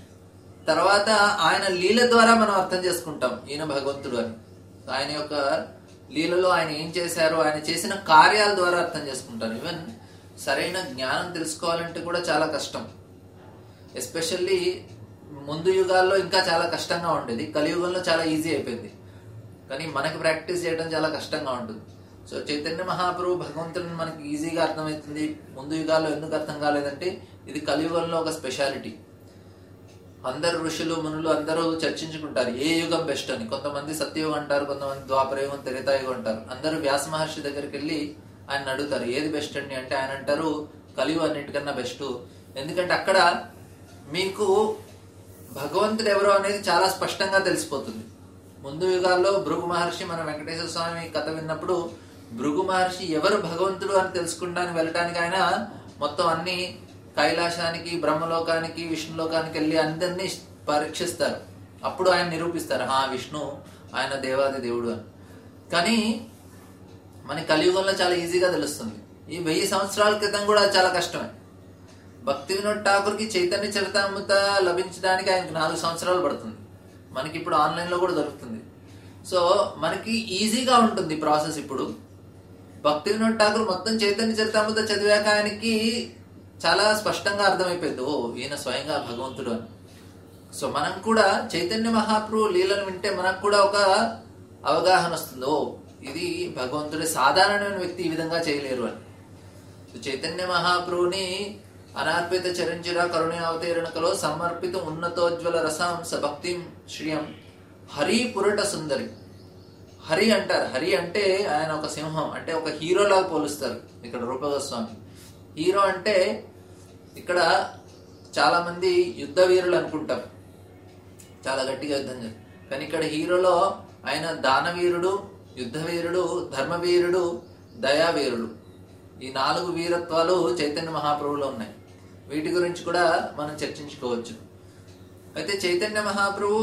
Speaker 1: తర్వాత ఆయన లీల ద్వారా మనం అర్థం చేసుకుంటాం ఈయన భగవంతుడు అని ఆయన యొక్క లీలలో ఆయన ఏం చేశారో ఆయన చేసిన కార్యాల ద్వారా అర్థం చేసుకుంటాం ఈవెన్ సరైన జ్ఞానం తెలుసుకోవాలంటే కూడా చాలా కష్టం ఎస్పెషల్లీ ముందు యుగాల్లో ఇంకా చాలా కష్టంగా ఉండేది కలియుగంలో చాలా ఈజీ అయిపోయింది కానీ మనకి ప్రాక్టీస్ చేయడం చాలా కష్టంగా ఉంటుంది సో చైతన్య మహాప్రభు భగవంతుని మనకి ఈజీగా అర్థమవుతుంది ముందు యుగాల్లో ఎందుకు అర్థం కాలేదంటే ఇది కలియుగంలో ఒక స్పెషాలిటీ అందరు ఋషులు మునులు అందరూ చర్చించుకుంటారు ఏ యుగం బెస్ట్ అని కొంతమంది సత్యయుగం అంటారు కొంతమంది ద్వాపరయుగం త్రేతాయుగం అంటారు అందరూ వ్యాస మహర్షి దగ్గరికి వెళ్ళి ఆయన అడుగుతారు ఏది బెస్ట్ అండి అంటే ఆయన అంటారు కలియుగం అన్నిటికన్నా బెస్ట్ ఎందుకంటే అక్కడ మీకు భగవంతుడు ఎవరో అనేది చాలా స్పష్టంగా తెలిసిపోతుంది ముందు యుగాల్లో భృగు మహర్షి మన వెంకటేశ్వర స్వామి కథ విన్నప్పుడు భృగు మహర్షి ఎవరు భగవంతుడు అని తెలుసుకుంటానికి వెళ్ళటానికి ఆయన మొత్తం అన్ని కైలాసానికి బ్రహ్మలోకానికి విష్ణులోకానికి వెళ్ళి అందరినీ పరీక్షిస్తారు అప్పుడు ఆయన నిరూపిస్తారు ఆ విష్ణు ఆయన దేవాది దేవుడు అని కానీ మన కలియుగంలో చాలా ఈజీగా తెలుస్తుంది ఈ వెయ్యి సంవత్సరాల క్రితం కూడా చాలా కష్టమే భక్తి వినోద్ ఠాకూర్కి చైతన్య చరితామృత లభించడానికి ఆయనకు నాలుగు సంవత్సరాలు పడుతుంది మనకి ఇప్పుడు ఆన్లైన్లో కూడా దొరుకుతుంది సో మనకి ఈజీగా ఉంటుంది ప్రాసెస్ ఇప్పుడు భక్తి వినోద్ ఠాకూర్ మొత్తం చైతన్య చరితామృత చదివాక ఆయనకి చాలా స్పష్టంగా అర్థమైపోయింది ఓ ఈయన స్వయంగా భగవంతుడు అని సో మనం కూడా చైతన్య మహాప్రభు లీలను వింటే మనకు కూడా ఒక అవగాహన వస్తుంది ఓ ఇది భగవంతుడి సాధారణమైన వ్యక్తి ఈ విధంగా చేయలేరు అని సో చైతన్య మహాప్రభుని అనార్పిత చరించిర కరుణ అవతీరణకలో సమర్పిత ఉన్నతోజ్వల రసాంస భక్తిం శ్రియం హరి పురట సుందరి హరి అంటారు హరి అంటే ఆయన ఒక సింహం అంటే ఒక హీరోలాగా పోలుస్తారు ఇక్కడ రూపగోస్వామి హీరో అంటే ఇక్కడ చాలా మంది యుద్ధ వీరులు అనుకుంటాం చాలా గట్టిగా యుద్ధం చేస్తారు కానీ ఇక్కడ హీరోలో ఆయన దానవీరుడు యుద్ధవీరుడు ధర్మవీరుడు దయావీరుడు ఈ నాలుగు వీరత్వాలు చైతన్య మహాప్రభులో ఉన్నాయి వీటి గురించి కూడా మనం చర్చించుకోవచ్చు అయితే చైతన్య మహాప్రభు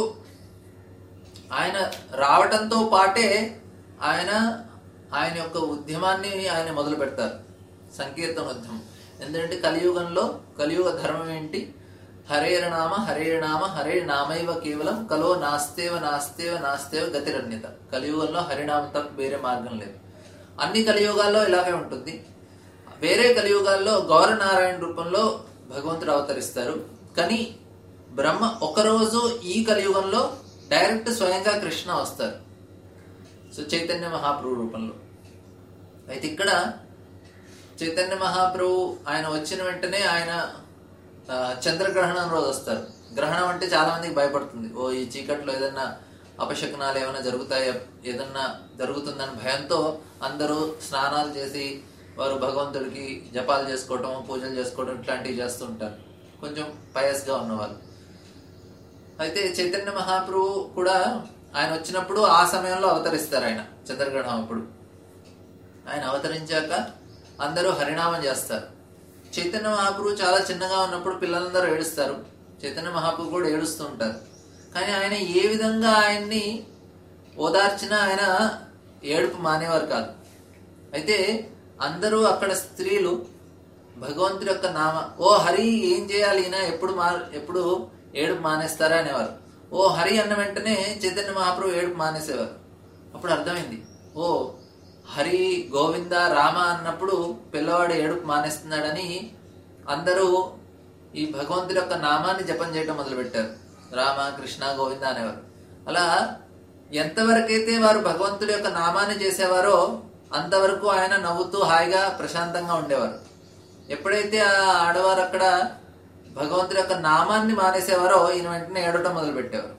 Speaker 1: ఆయన రావటంతో పాటే ఆయన ఆయన యొక్క ఉద్యమాన్ని ఆయన మొదలు పెడతారు సంకీర్తన ఉద్యమం ఎందుకంటే కలియుగంలో కలియుగ ధర్మం ఏంటి హరేర నామ హరేర నామ హరే నామైవ కేవలం కలో నాస్తేవ నాస్తేవ నాస్తేవ గతిరన్యత కలియుగంలో హరినామం తప్ప వేరే మార్గం లేదు అన్ని కలియుగాల్లో ఇలాగే ఉంటుంది వేరే కలియుగాల్లో గౌరనారాయణ రూపంలో భగవంతుడు అవతరిస్తారు కానీ బ్రహ్మ ఒకరోజు ఈ కలియుగంలో డైరెక్ట్ స్వయంగా కృష్ణ వస్తారు సో చైతన్య మహాప్రభు రూపంలో అయితే ఇక్కడ చైతన్య మహాప్రభు ఆయన వచ్చిన వెంటనే ఆయన ఆ, చంద్రగ్రహణం రోజు వస్తారు గ్రహణం అంటే చాలా మందికి భయపడుతుంది ఓ ఈ చీకట్లో ఏదన్నా అపశకునాలు ఏమైనా జరుగుతాయో ఏదన్నా జరుగుతుందని భయంతో అందరూ స్నానాలు చేసి వారు భగవంతుడికి జపాలు చేసుకోవటం పూజలు చేసుకోవడం ఇట్లాంటివి చేస్తుంటారు కొంచెం పయస్గా ఉన్నవాళ్ళు అయితే చైతన్య మహాప్రభు కూడా ఆయన వచ్చినప్పుడు ఆ సమయంలో అవతరిస్తారు ఆయన చంద్రగ్రహణం అప్పుడు ఆయన అవతరించాక అందరూ హరినామం చేస్తారు చైతన్య మహాప్రభు చాలా చిన్నగా ఉన్నప్పుడు పిల్లలందరూ ఏడుస్తారు చైతన్య మహాప్రభు కూడా ఏడుస్తూ ఉంటారు కానీ ఆయన ఏ విధంగా ఆయన్ని ఓదార్చినా ఆయన ఏడుపు మానేవారు కాదు అయితే అందరూ అక్కడ స్త్రీలు భగవంతుడి యొక్క నామ ఓ హరి ఏం చేయాలి ఈయన ఎప్పుడు మా ఎప్పుడు ఏడుపు మానేస్తారా అనేవారు ఓ హరి అన్న వెంటనే చైతన్య మహాప్రభు ఏడుపు మానేసేవారు అప్పుడు అర్థమైంది ఓ హరి గోవింద రామ అన్నప్పుడు పిల్లవాడు ఏడుపు మానేస్తున్నాడని అందరూ ఈ భగవంతుడి యొక్క నామాన్ని జపం చేయడం మొదలుపెట్టారు రామ కృష్ణ గోవింద అనేవారు అలా ఎంతవరకైతే వారు భగవంతుడి యొక్క నామాన్ని చేసేవారో అంతవరకు ఆయన నవ్వుతూ హాయిగా ప్రశాంతంగా ఉండేవారు ఎప్పుడైతే ఆ ఆడవారు అక్కడ భగవంతుడి యొక్క నామాన్ని మానేసేవారో ఈయన వెంటనే ఏడవటం మొదలు పెట్టేవారు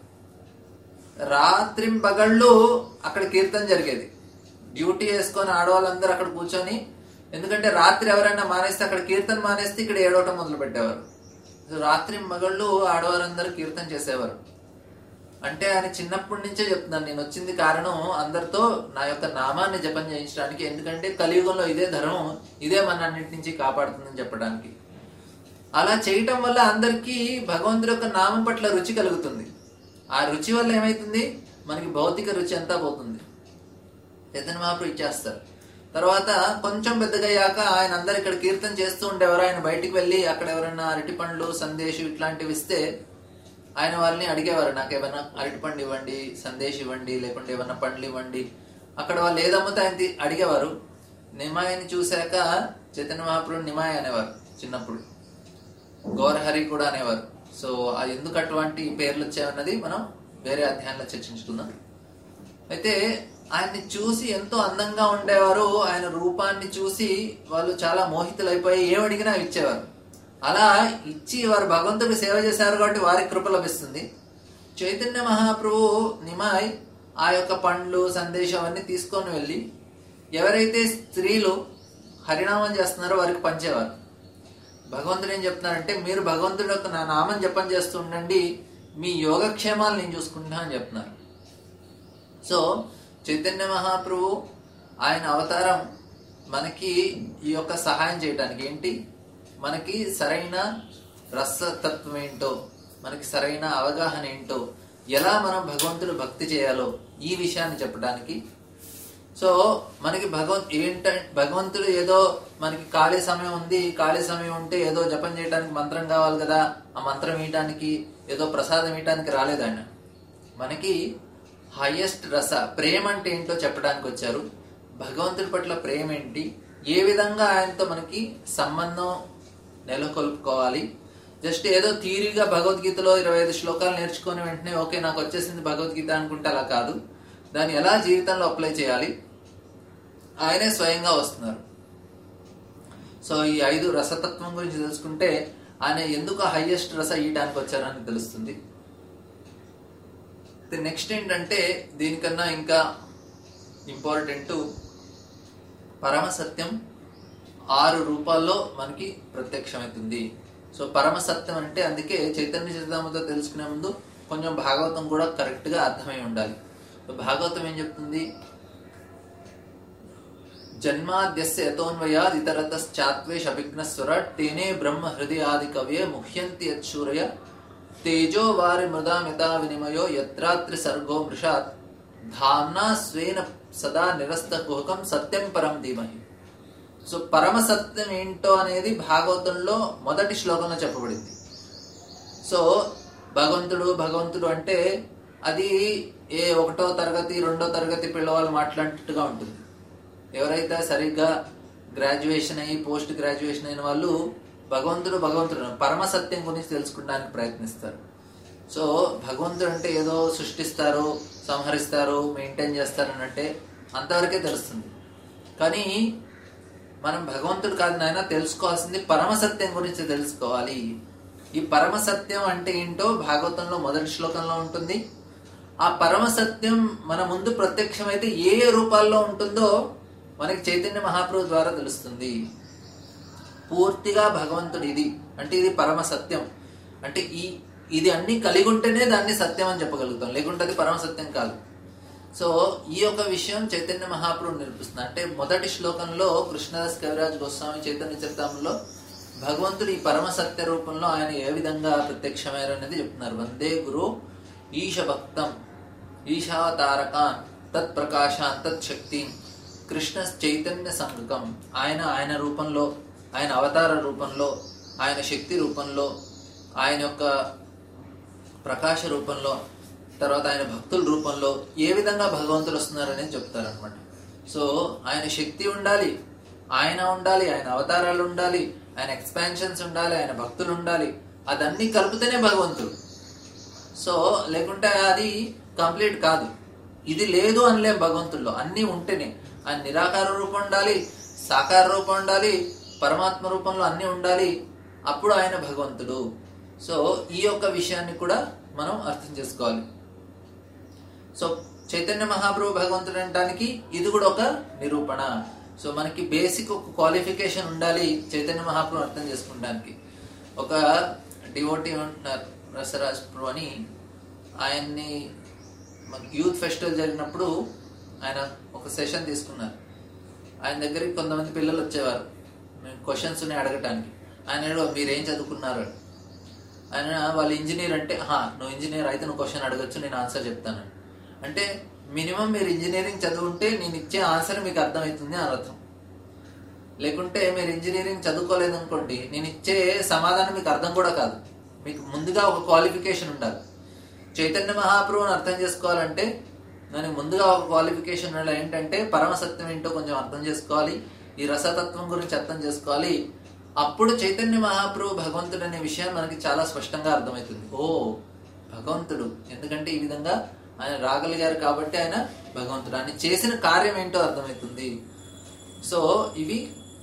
Speaker 1: రాత్రింపగళ్ళు అక్కడ కీర్తన జరిగేది డ్యూటీ వేసుకొని ఆడవాళ్ళందరూ అక్కడ కూర్చొని ఎందుకంటే రాత్రి ఎవరైనా మానేస్తే అక్కడ కీర్తన మానేస్తే ఇక్కడ ఏడవటం మొదలు పెట్టేవారు సో రాత్రి మగళ్ళు ఆడవారందరూ కీర్తన చేసేవారు అంటే ఆయన చిన్నప్పటి నుంచే చెప్తున్నాను నేను వచ్చింది కారణం అందరితో నా యొక్క నామాన్ని జపం చేయించడానికి ఎందుకంటే కలియుగంలో ఇదే ధర్మం ఇదే మన అన్నిటి నుంచి కాపాడుతుందని చెప్పడానికి అలా చేయటం వల్ల అందరికీ భగవంతుడి యొక్క నామం పట్ల రుచి కలుగుతుంది ఆ రుచి వల్ల ఏమైతుంది మనకి భౌతిక రుచి అంతా పోతుంది చైతన్య మహాప్రభు ఇచ్చేస్తారు తర్వాత కొంచెం పెద్దగయ్యాక ఆయన అందరు ఇక్కడ కీర్తన చేస్తూ ఉండేవారు ఆయన బయటికి వెళ్ళి అక్కడ ఎవరైనా అరటి పండ్లు సందేశం ఇట్లాంటివి ఇస్తే ఆయన వాళ్ళని అడిగేవారు నాకు ఏమైనా అరటిపండు ఇవ్వండి సందేశ్ ఇవ్వండి లేకుంటే ఏమైనా పండ్లు ఇవ్వండి అక్కడ వాళ్ళు ఏదమ్మితే ఆయన తీ- అడిగేవారు నిమాయని చూశాక చైతన్య మహాప్రభు నిమాయ అనేవారు చిన్నప్పుడు గౌరహరి కూడా అనేవారు సో అది ఎందుకు అటువంటి పేర్లు వచ్చాయన్నది మనం వేరే అధ్యాయంలో చర్చించుకుందాం అయితే ఆయన్ని చూసి ఎంతో అందంగా ఉండేవారు ఆయన రూపాన్ని చూసి వాళ్ళు చాలా మోహితులైపోయి ఏం అడిగినా ఇచ్చేవారు అలా ఇచ్చి వారు భగవంతుడికి సేవ చేశారు కాబట్టి వారికి కృప లభిస్తుంది చైతన్య మహాప్రభు నిమాయ్ ఆ యొక్క పండ్లు సందేశం అవన్నీ తీసుకొని వెళ్ళి ఎవరైతే స్త్రీలు హరినామం చేస్తున్నారో వారికి పంచేవారు భగవంతుడు ఏం చెప్తున్నారంటే మీరు భగవంతుడి యొక్క నా నామం జపం చేస్తూ ఉండండి మీ యోగక్షేమాలు నేను చూసుకుంటున్నా అని చెప్తున్నారు సో చైతన్య మహాప్రభు ఆయన అవతారం మనకి ఈ యొక్క సహాయం చేయడానికి ఏంటి మనకి సరైన రసతత్వం ఏంటో మనకి సరైన అవగాహన ఏంటో ఎలా మనం భగవంతుడు భక్తి చేయాలో ఈ విషయాన్ని చెప్పడానికి సో మనకి భగవంత్ ఏంట భగవంతుడు ఏదో మనకి ఖాళీ సమయం ఉంది ఖాళీ సమయం ఉంటే ఏదో జపం చేయడానికి మంత్రం కావాలి కదా ఆ మంత్రం ఇయటానికి ఏదో ప్రసాదం ఇయటానికి రాలేదు ఆయన మనకి హైయెస్ట్ రస ప్రేమ అంటే ఏంటో చెప్పడానికి వచ్చారు భగవంతుడి పట్ల ప్రేమ ఏంటి ఏ విధంగా ఆయనతో మనకి సంబంధం నెలకొల్పుకోవాలి జస్ట్ ఏదో తీరిగా భగవద్గీతలో ఇరవై ఐదు శ్లోకాలు నేర్చుకొని వెంటనే ఓకే నాకు వచ్చేసింది భగవద్గీత అనుకుంటే అలా కాదు దాన్ని ఎలా జీవితంలో అప్లై చేయాలి ఆయనే స్వయంగా వస్తున్నారు సో ఈ ఐదు రసతత్వం గురించి తెలుసుకుంటే ఆయన ఎందుకు హైయెస్ట్ రస ఇయడానికి వచ్చారని తెలుస్తుంది నెక్స్ట్ ఏంటంటే దీనికన్నా ఇంకా ఇంపార్టెంట్ పరమ సత్యం ఆరు రూపాల్లో మనకి ప్రత్యక్షమవుతుంది సో పరమ సత్యం అంటే అందుకే చైతన్య చరితామతో తెలుసుకునే ముందు కొంచెం భాగవతం కూడా కరెక్ట్గా అర్థమై ఉండాలి సో భాగవతం ఏం చెప్తుంది జన్మాద్యస్య యతోన్వయాద్ ఇతరతశ్చాత్వేష అభిఘ్నస్వర తేనే బ్రహ్మ హృదయాది కవయే ముహ్యంతి యచ్చూరయ తేజో వారి మృదామితా వినిమయో యత్రాత్రి సర్గో మృషాత్ ధామ్నా స్వేన సదా నిరస్త కుహకం సత్యం పరం ధీమహి సో పరమ సత్యం ఏంటో అనేది భాగవతంలో మొదటి శ్లోకంలో చెప్పబడింది సో భగవంతుడు భగవంతుడు అంటే అది ఏ ఒకటో తరగతి రెండో తరగతి పిల్లవాళ్ళు మాట్లాడినట్టుగా ఉంటుంది ఎవరైతే సరిగ్గా గ్రాడ్యుయేషన్ అయ్యి పోస్ట్ గ్రాడ్యుయేషన్ అయిన వాళ్ళు భగవంతుడు భగవంతుడు పరమ సత్యం గురించి తెలుసుకోవడానికి ప్రయత్నిస్తారు సో భగవంతుడు అంటే ఏదో సృష్టిస్తారు సంహరిస్తారు మెయింటైన్ చేస్తారు అని అంటే అంతవరకే తెలుస్తుంది కానీ మనం భగవంతుడు కాదు నాయన తెలుసుకోవాల్సింది పరమ సత్యం గురించి తెలుసుకోవాలి ఈ పరమ సత్యం అంటే ఏంటో భాగవతంలో మొదటి శ్లోకంలో ఉంటుంది ఆ పరమ సత్యం మన ముందు ప్రత్యక్షమైతే ఏ ఏ రూపాల్లో ఉంటుందో మనకి చైతన్య మహాప్రభు ద్వారా తెలుస్తుంది పూర్తిగా భగవంతుడు ఇది అంటే ఇది పరమ సత్యం అంటే ఈ ఇది అన్ని కలిగి ఉంటేనే దాన్ని సత్యం అని చెప్పగలుగుతాం లేకుంటే అది పరమ సత్యం కాదు సో ఈ యొక్క విషయం చైతన్య మహాప్రభు నిరూపిస్తుంది అంటే మొదటి శ్లోకంలో కృష్ణదాస్ కవిరాజ్ గోస్వామి చైతన్య చరితాంలో భగవంతుడు ఈ పరమ సత్య రూపంలో ఆయన ఏ విధంగా ప్రత్యక్షమయ్యారు అనేది చెప్తున్నారు వందే గురు ఈశ భక్తం ఈశావతారకాన్ తత్ ప్రకాశాన్ తత్ శక్తి కృష్ణ చైతన్య సంగకం ఆయన ఆయన రూపంలో ఆయన అవతార రూపంలో ఆయన శక్తి రూపంలో ఆయన యొక్క ప్రకాశ రూపంలో తర్వాత ఆయన భక్తుల రూపంలో ఏ విధంగా భగవంతుడు వస్తున్నారనేది చెప్తారనమాట సో ఆయన శక్తి ఉండాలి ఆయన ఉండాలి ఆయన అవతారాలు ఉండాలి ఆయన ఎక్స్పాన్షన్స్ ఉండాలి ఆయన భక్తులు ఉండాలి అదన్నీ కలిపితేనే భగవంతుడు సో లేకుంటే అది కంప్లీట్ కాదు ఇది లేదు అనలేం భగవంతుల్లో అన్నీ ఉంటేనే ఆయన నిరాకార రూపం ఉండాలి సాకార రూపం ఉండాలి పరమాత్మ రూపంలో అన్నీ ఉండాలి అప్పుడు ఆయన భగవంతుడు సో ఈ యొక్క విషయాన్ని కూడా మనం అర్థం చేసుకోవాలి సో చైతన్య మహాప్రభు భగవంతుడు అనడానికి ఇది కూడా ఒక నిరూపణ సో మనకి బేసిక్ ఒక క్వాలిఫికేషన్ ఉండాలి చైతన్య మహాప్రభు అర్థం చేసుకోవడానికి ఒక డివోటీ ఉంటున్నారు రసరాజ్ ప్రభు అని ఆయన్ని మనకి యూత్ ఫెస్టివల్ జరిగినప్పుడు ఆయన ఒక సెషన్ తీసుకున్నారు ఆయన దగ్గరికి కొంతమంది పిల్లలు వచ్చేవారు మేము క్వశ్చన్స్ ఉన్నాయి అడగటానికి ఆయన అడిగాడు, మీరేం చదువుకున్నారు అని. ఆయన వాళ్ళు ఇంజనీర్ అంటే "హా, నువ్వు ఇంజనీర్ అయితే నువ్వు క్వశ్చన్ అడగచ్చు నేను ఆన్సర్ చెప్తాను అంటే మినిమం మీరు ఇంజనీరింగ్ చదువుంటే నేను ఇచ్చే ఆన్సర్ మీకు అర్థమవుతుంది అని అర్థం లేకుంటే మీరు ఇంజనీరింగ్ చదువుకోలేదు అనుకోండి నేను ఇచ్చే సమాధానం మీకు అర్థం కూడా కాదు మీకు ముందుగా ఒక క్వాలిఫికేషన్ ఉండాలి చైతన్య మహాప్రభుని అర్థం చేసుకోవాలంటే దానికి ముందుగా ఒక క్వాలిఫికేషన్ ఉండాలి ఏంటంటే పరమ సత్యం ఏంటో కొంచెం అర్థం చేసుకోవాలి ఈ రసతత్వం గురించి అర్థం చేసుకోవాలి అప్పుడు చైతన్య మహాప్రభు భగవంతుడు అనే విషయం మనకి చాలా స్పష్టంగా అర్థమవుతుంది ఓ భగవంతుడు ఎందుకంటే ఈ విధంగా ఆయన రాగలిగారు కాబట్టి ఆయన భగవంతుడు ఆయన చేసిన కార్యం ఏంటో అర్థమవుతుంది సో ఇవి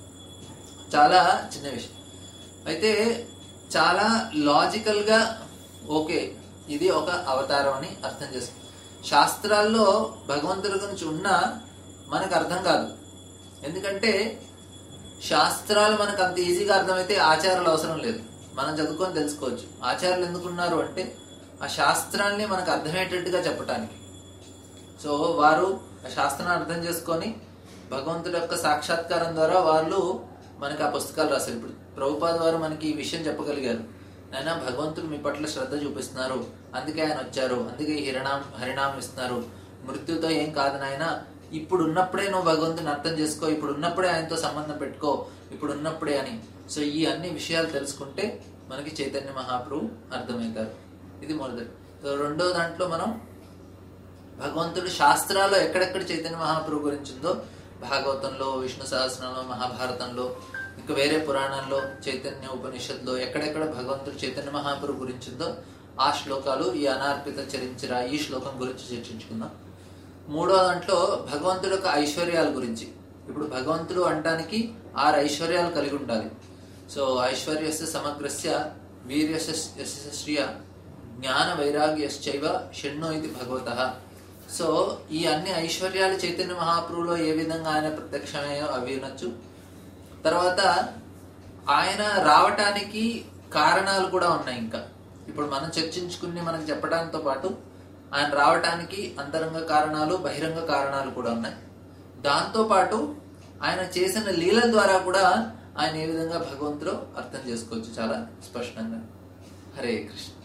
Speaker 1: చాలా చిన్న విషయం అయితే చాలా లాజికల్ గా ఓకే ఇది ఒక అవతారం అని అర్థం చేసుకో శాస్త్రాల్లో భగవంతుడి గురించి ఉన్నా మనకు అర్థం కాదు ఎందుకంటే శాస్త్రాలు మనకు అంత ఈజీగా అర్థమైతే ఆచారాలు అవసరం లేదు మనం చదువుకొని తెలుసుకోవచ్చు ఆచారాలు ఎందుకున్నారు అంటే ఆ శాస్త్రాన్ని మనకు అర్థమయ్యేటట్టుగా చెప్పటానికి సో వారు ఆ శాస్త్రాన్ని అర్థం చేసుకొని భగవంతుడి యొక్క సాక్షాత్కారం ద్వారా వాళ్ళు మనకి ఆ పుస్తకాలు రాశారు ఇప్పుడు ప్రభుపాద వారు మనకి ఈ విషయం చెప్పగలిగారు నాయన భగవంతుడు మీ పట్ల శ్రద్ధ చూపిస్తున్నారు అందుకే ఆయన వచ్చారు అందుకే ఈ హరినాం హరినామం ఇస్తున్నారు మృత్యుతో ఏం కాదు నాయన ఇప్పుడు ఉన్నప్పుడే నువ్వు భగవంతుని అర్థం చేసుకో ఇప్పుడు ఉన్నప్పుడే ఆయనతో సంబంధం పెట్టుకో ఇప్పుడు ఉన్నప్పుడే అని సో ఈ అన్ని విషయాలు తెలుసుకుంటే మనకి చైతన్య మహాప్రభు అర్థమవుతారు ఇది మొదటి సో రెండో దాంట్లో మనం భగవంతుడు శాస్త్రాల్లో ఎక్కడెక్కడ చైతన్య మహాప్రభు గురించి ఉందో భాగవతంలో విష్ణు సహస్రంలో మహాభారతంలో ఇంకా వేరే పురాణాల్లో చైతన్య ఉపనిషత్తులో ఎక్కడెక్కడ భగవంతుడు చైతన్య మహాప్రభు గురించి ఉందో ఆ శ్లోకాలు ఈ అనార్పిత చరించిరా ఈ శ్లోకం గురించి చర్చించుకుందాం మూడో దాంట్లో భగవంతుడు యొక్క ఐశ్వర్యాల గురించి ఇప్పుడు భగవంతుడు అంటానికి ఆరు ఐశ్వర్యాలు కలిగి ఉండాలి సో ఐశ్వర్యస్య సమగ్రస్య వీర్యస్య యస్య శ్రియ జ్ఞాన వైరాగ్యశ్చైవ షణ్ణో ఇది భగవత సో ఈ అన్ని ఐశ్వర్యాలు చైతన్య మహాప్రభులో ఏ విధంగా ఆయన ప్రత్యక్షమయ్యో అవి వినొచ్చు తర్వాత ఆయన రావటానికి కారణాలు కూడా ఉన్నాయి ఇంకా ఇప్పుడు మనం చర్చించుకుని మనకు చెప్పడంతో పాటు ఆయన రావటానికి అంతరంగ కారణాలు బహిరంగ కారణాలు కూడా ఉన్నాయి దాంతో పాటు ఆయన చేసిన లీలల ద్వారా కూడా ఆయన ఏ విధంగా భగవంతుడు అర్థం చేసుకోవచ్చు చాలా స్పష్టంగా హరే కృష్ణ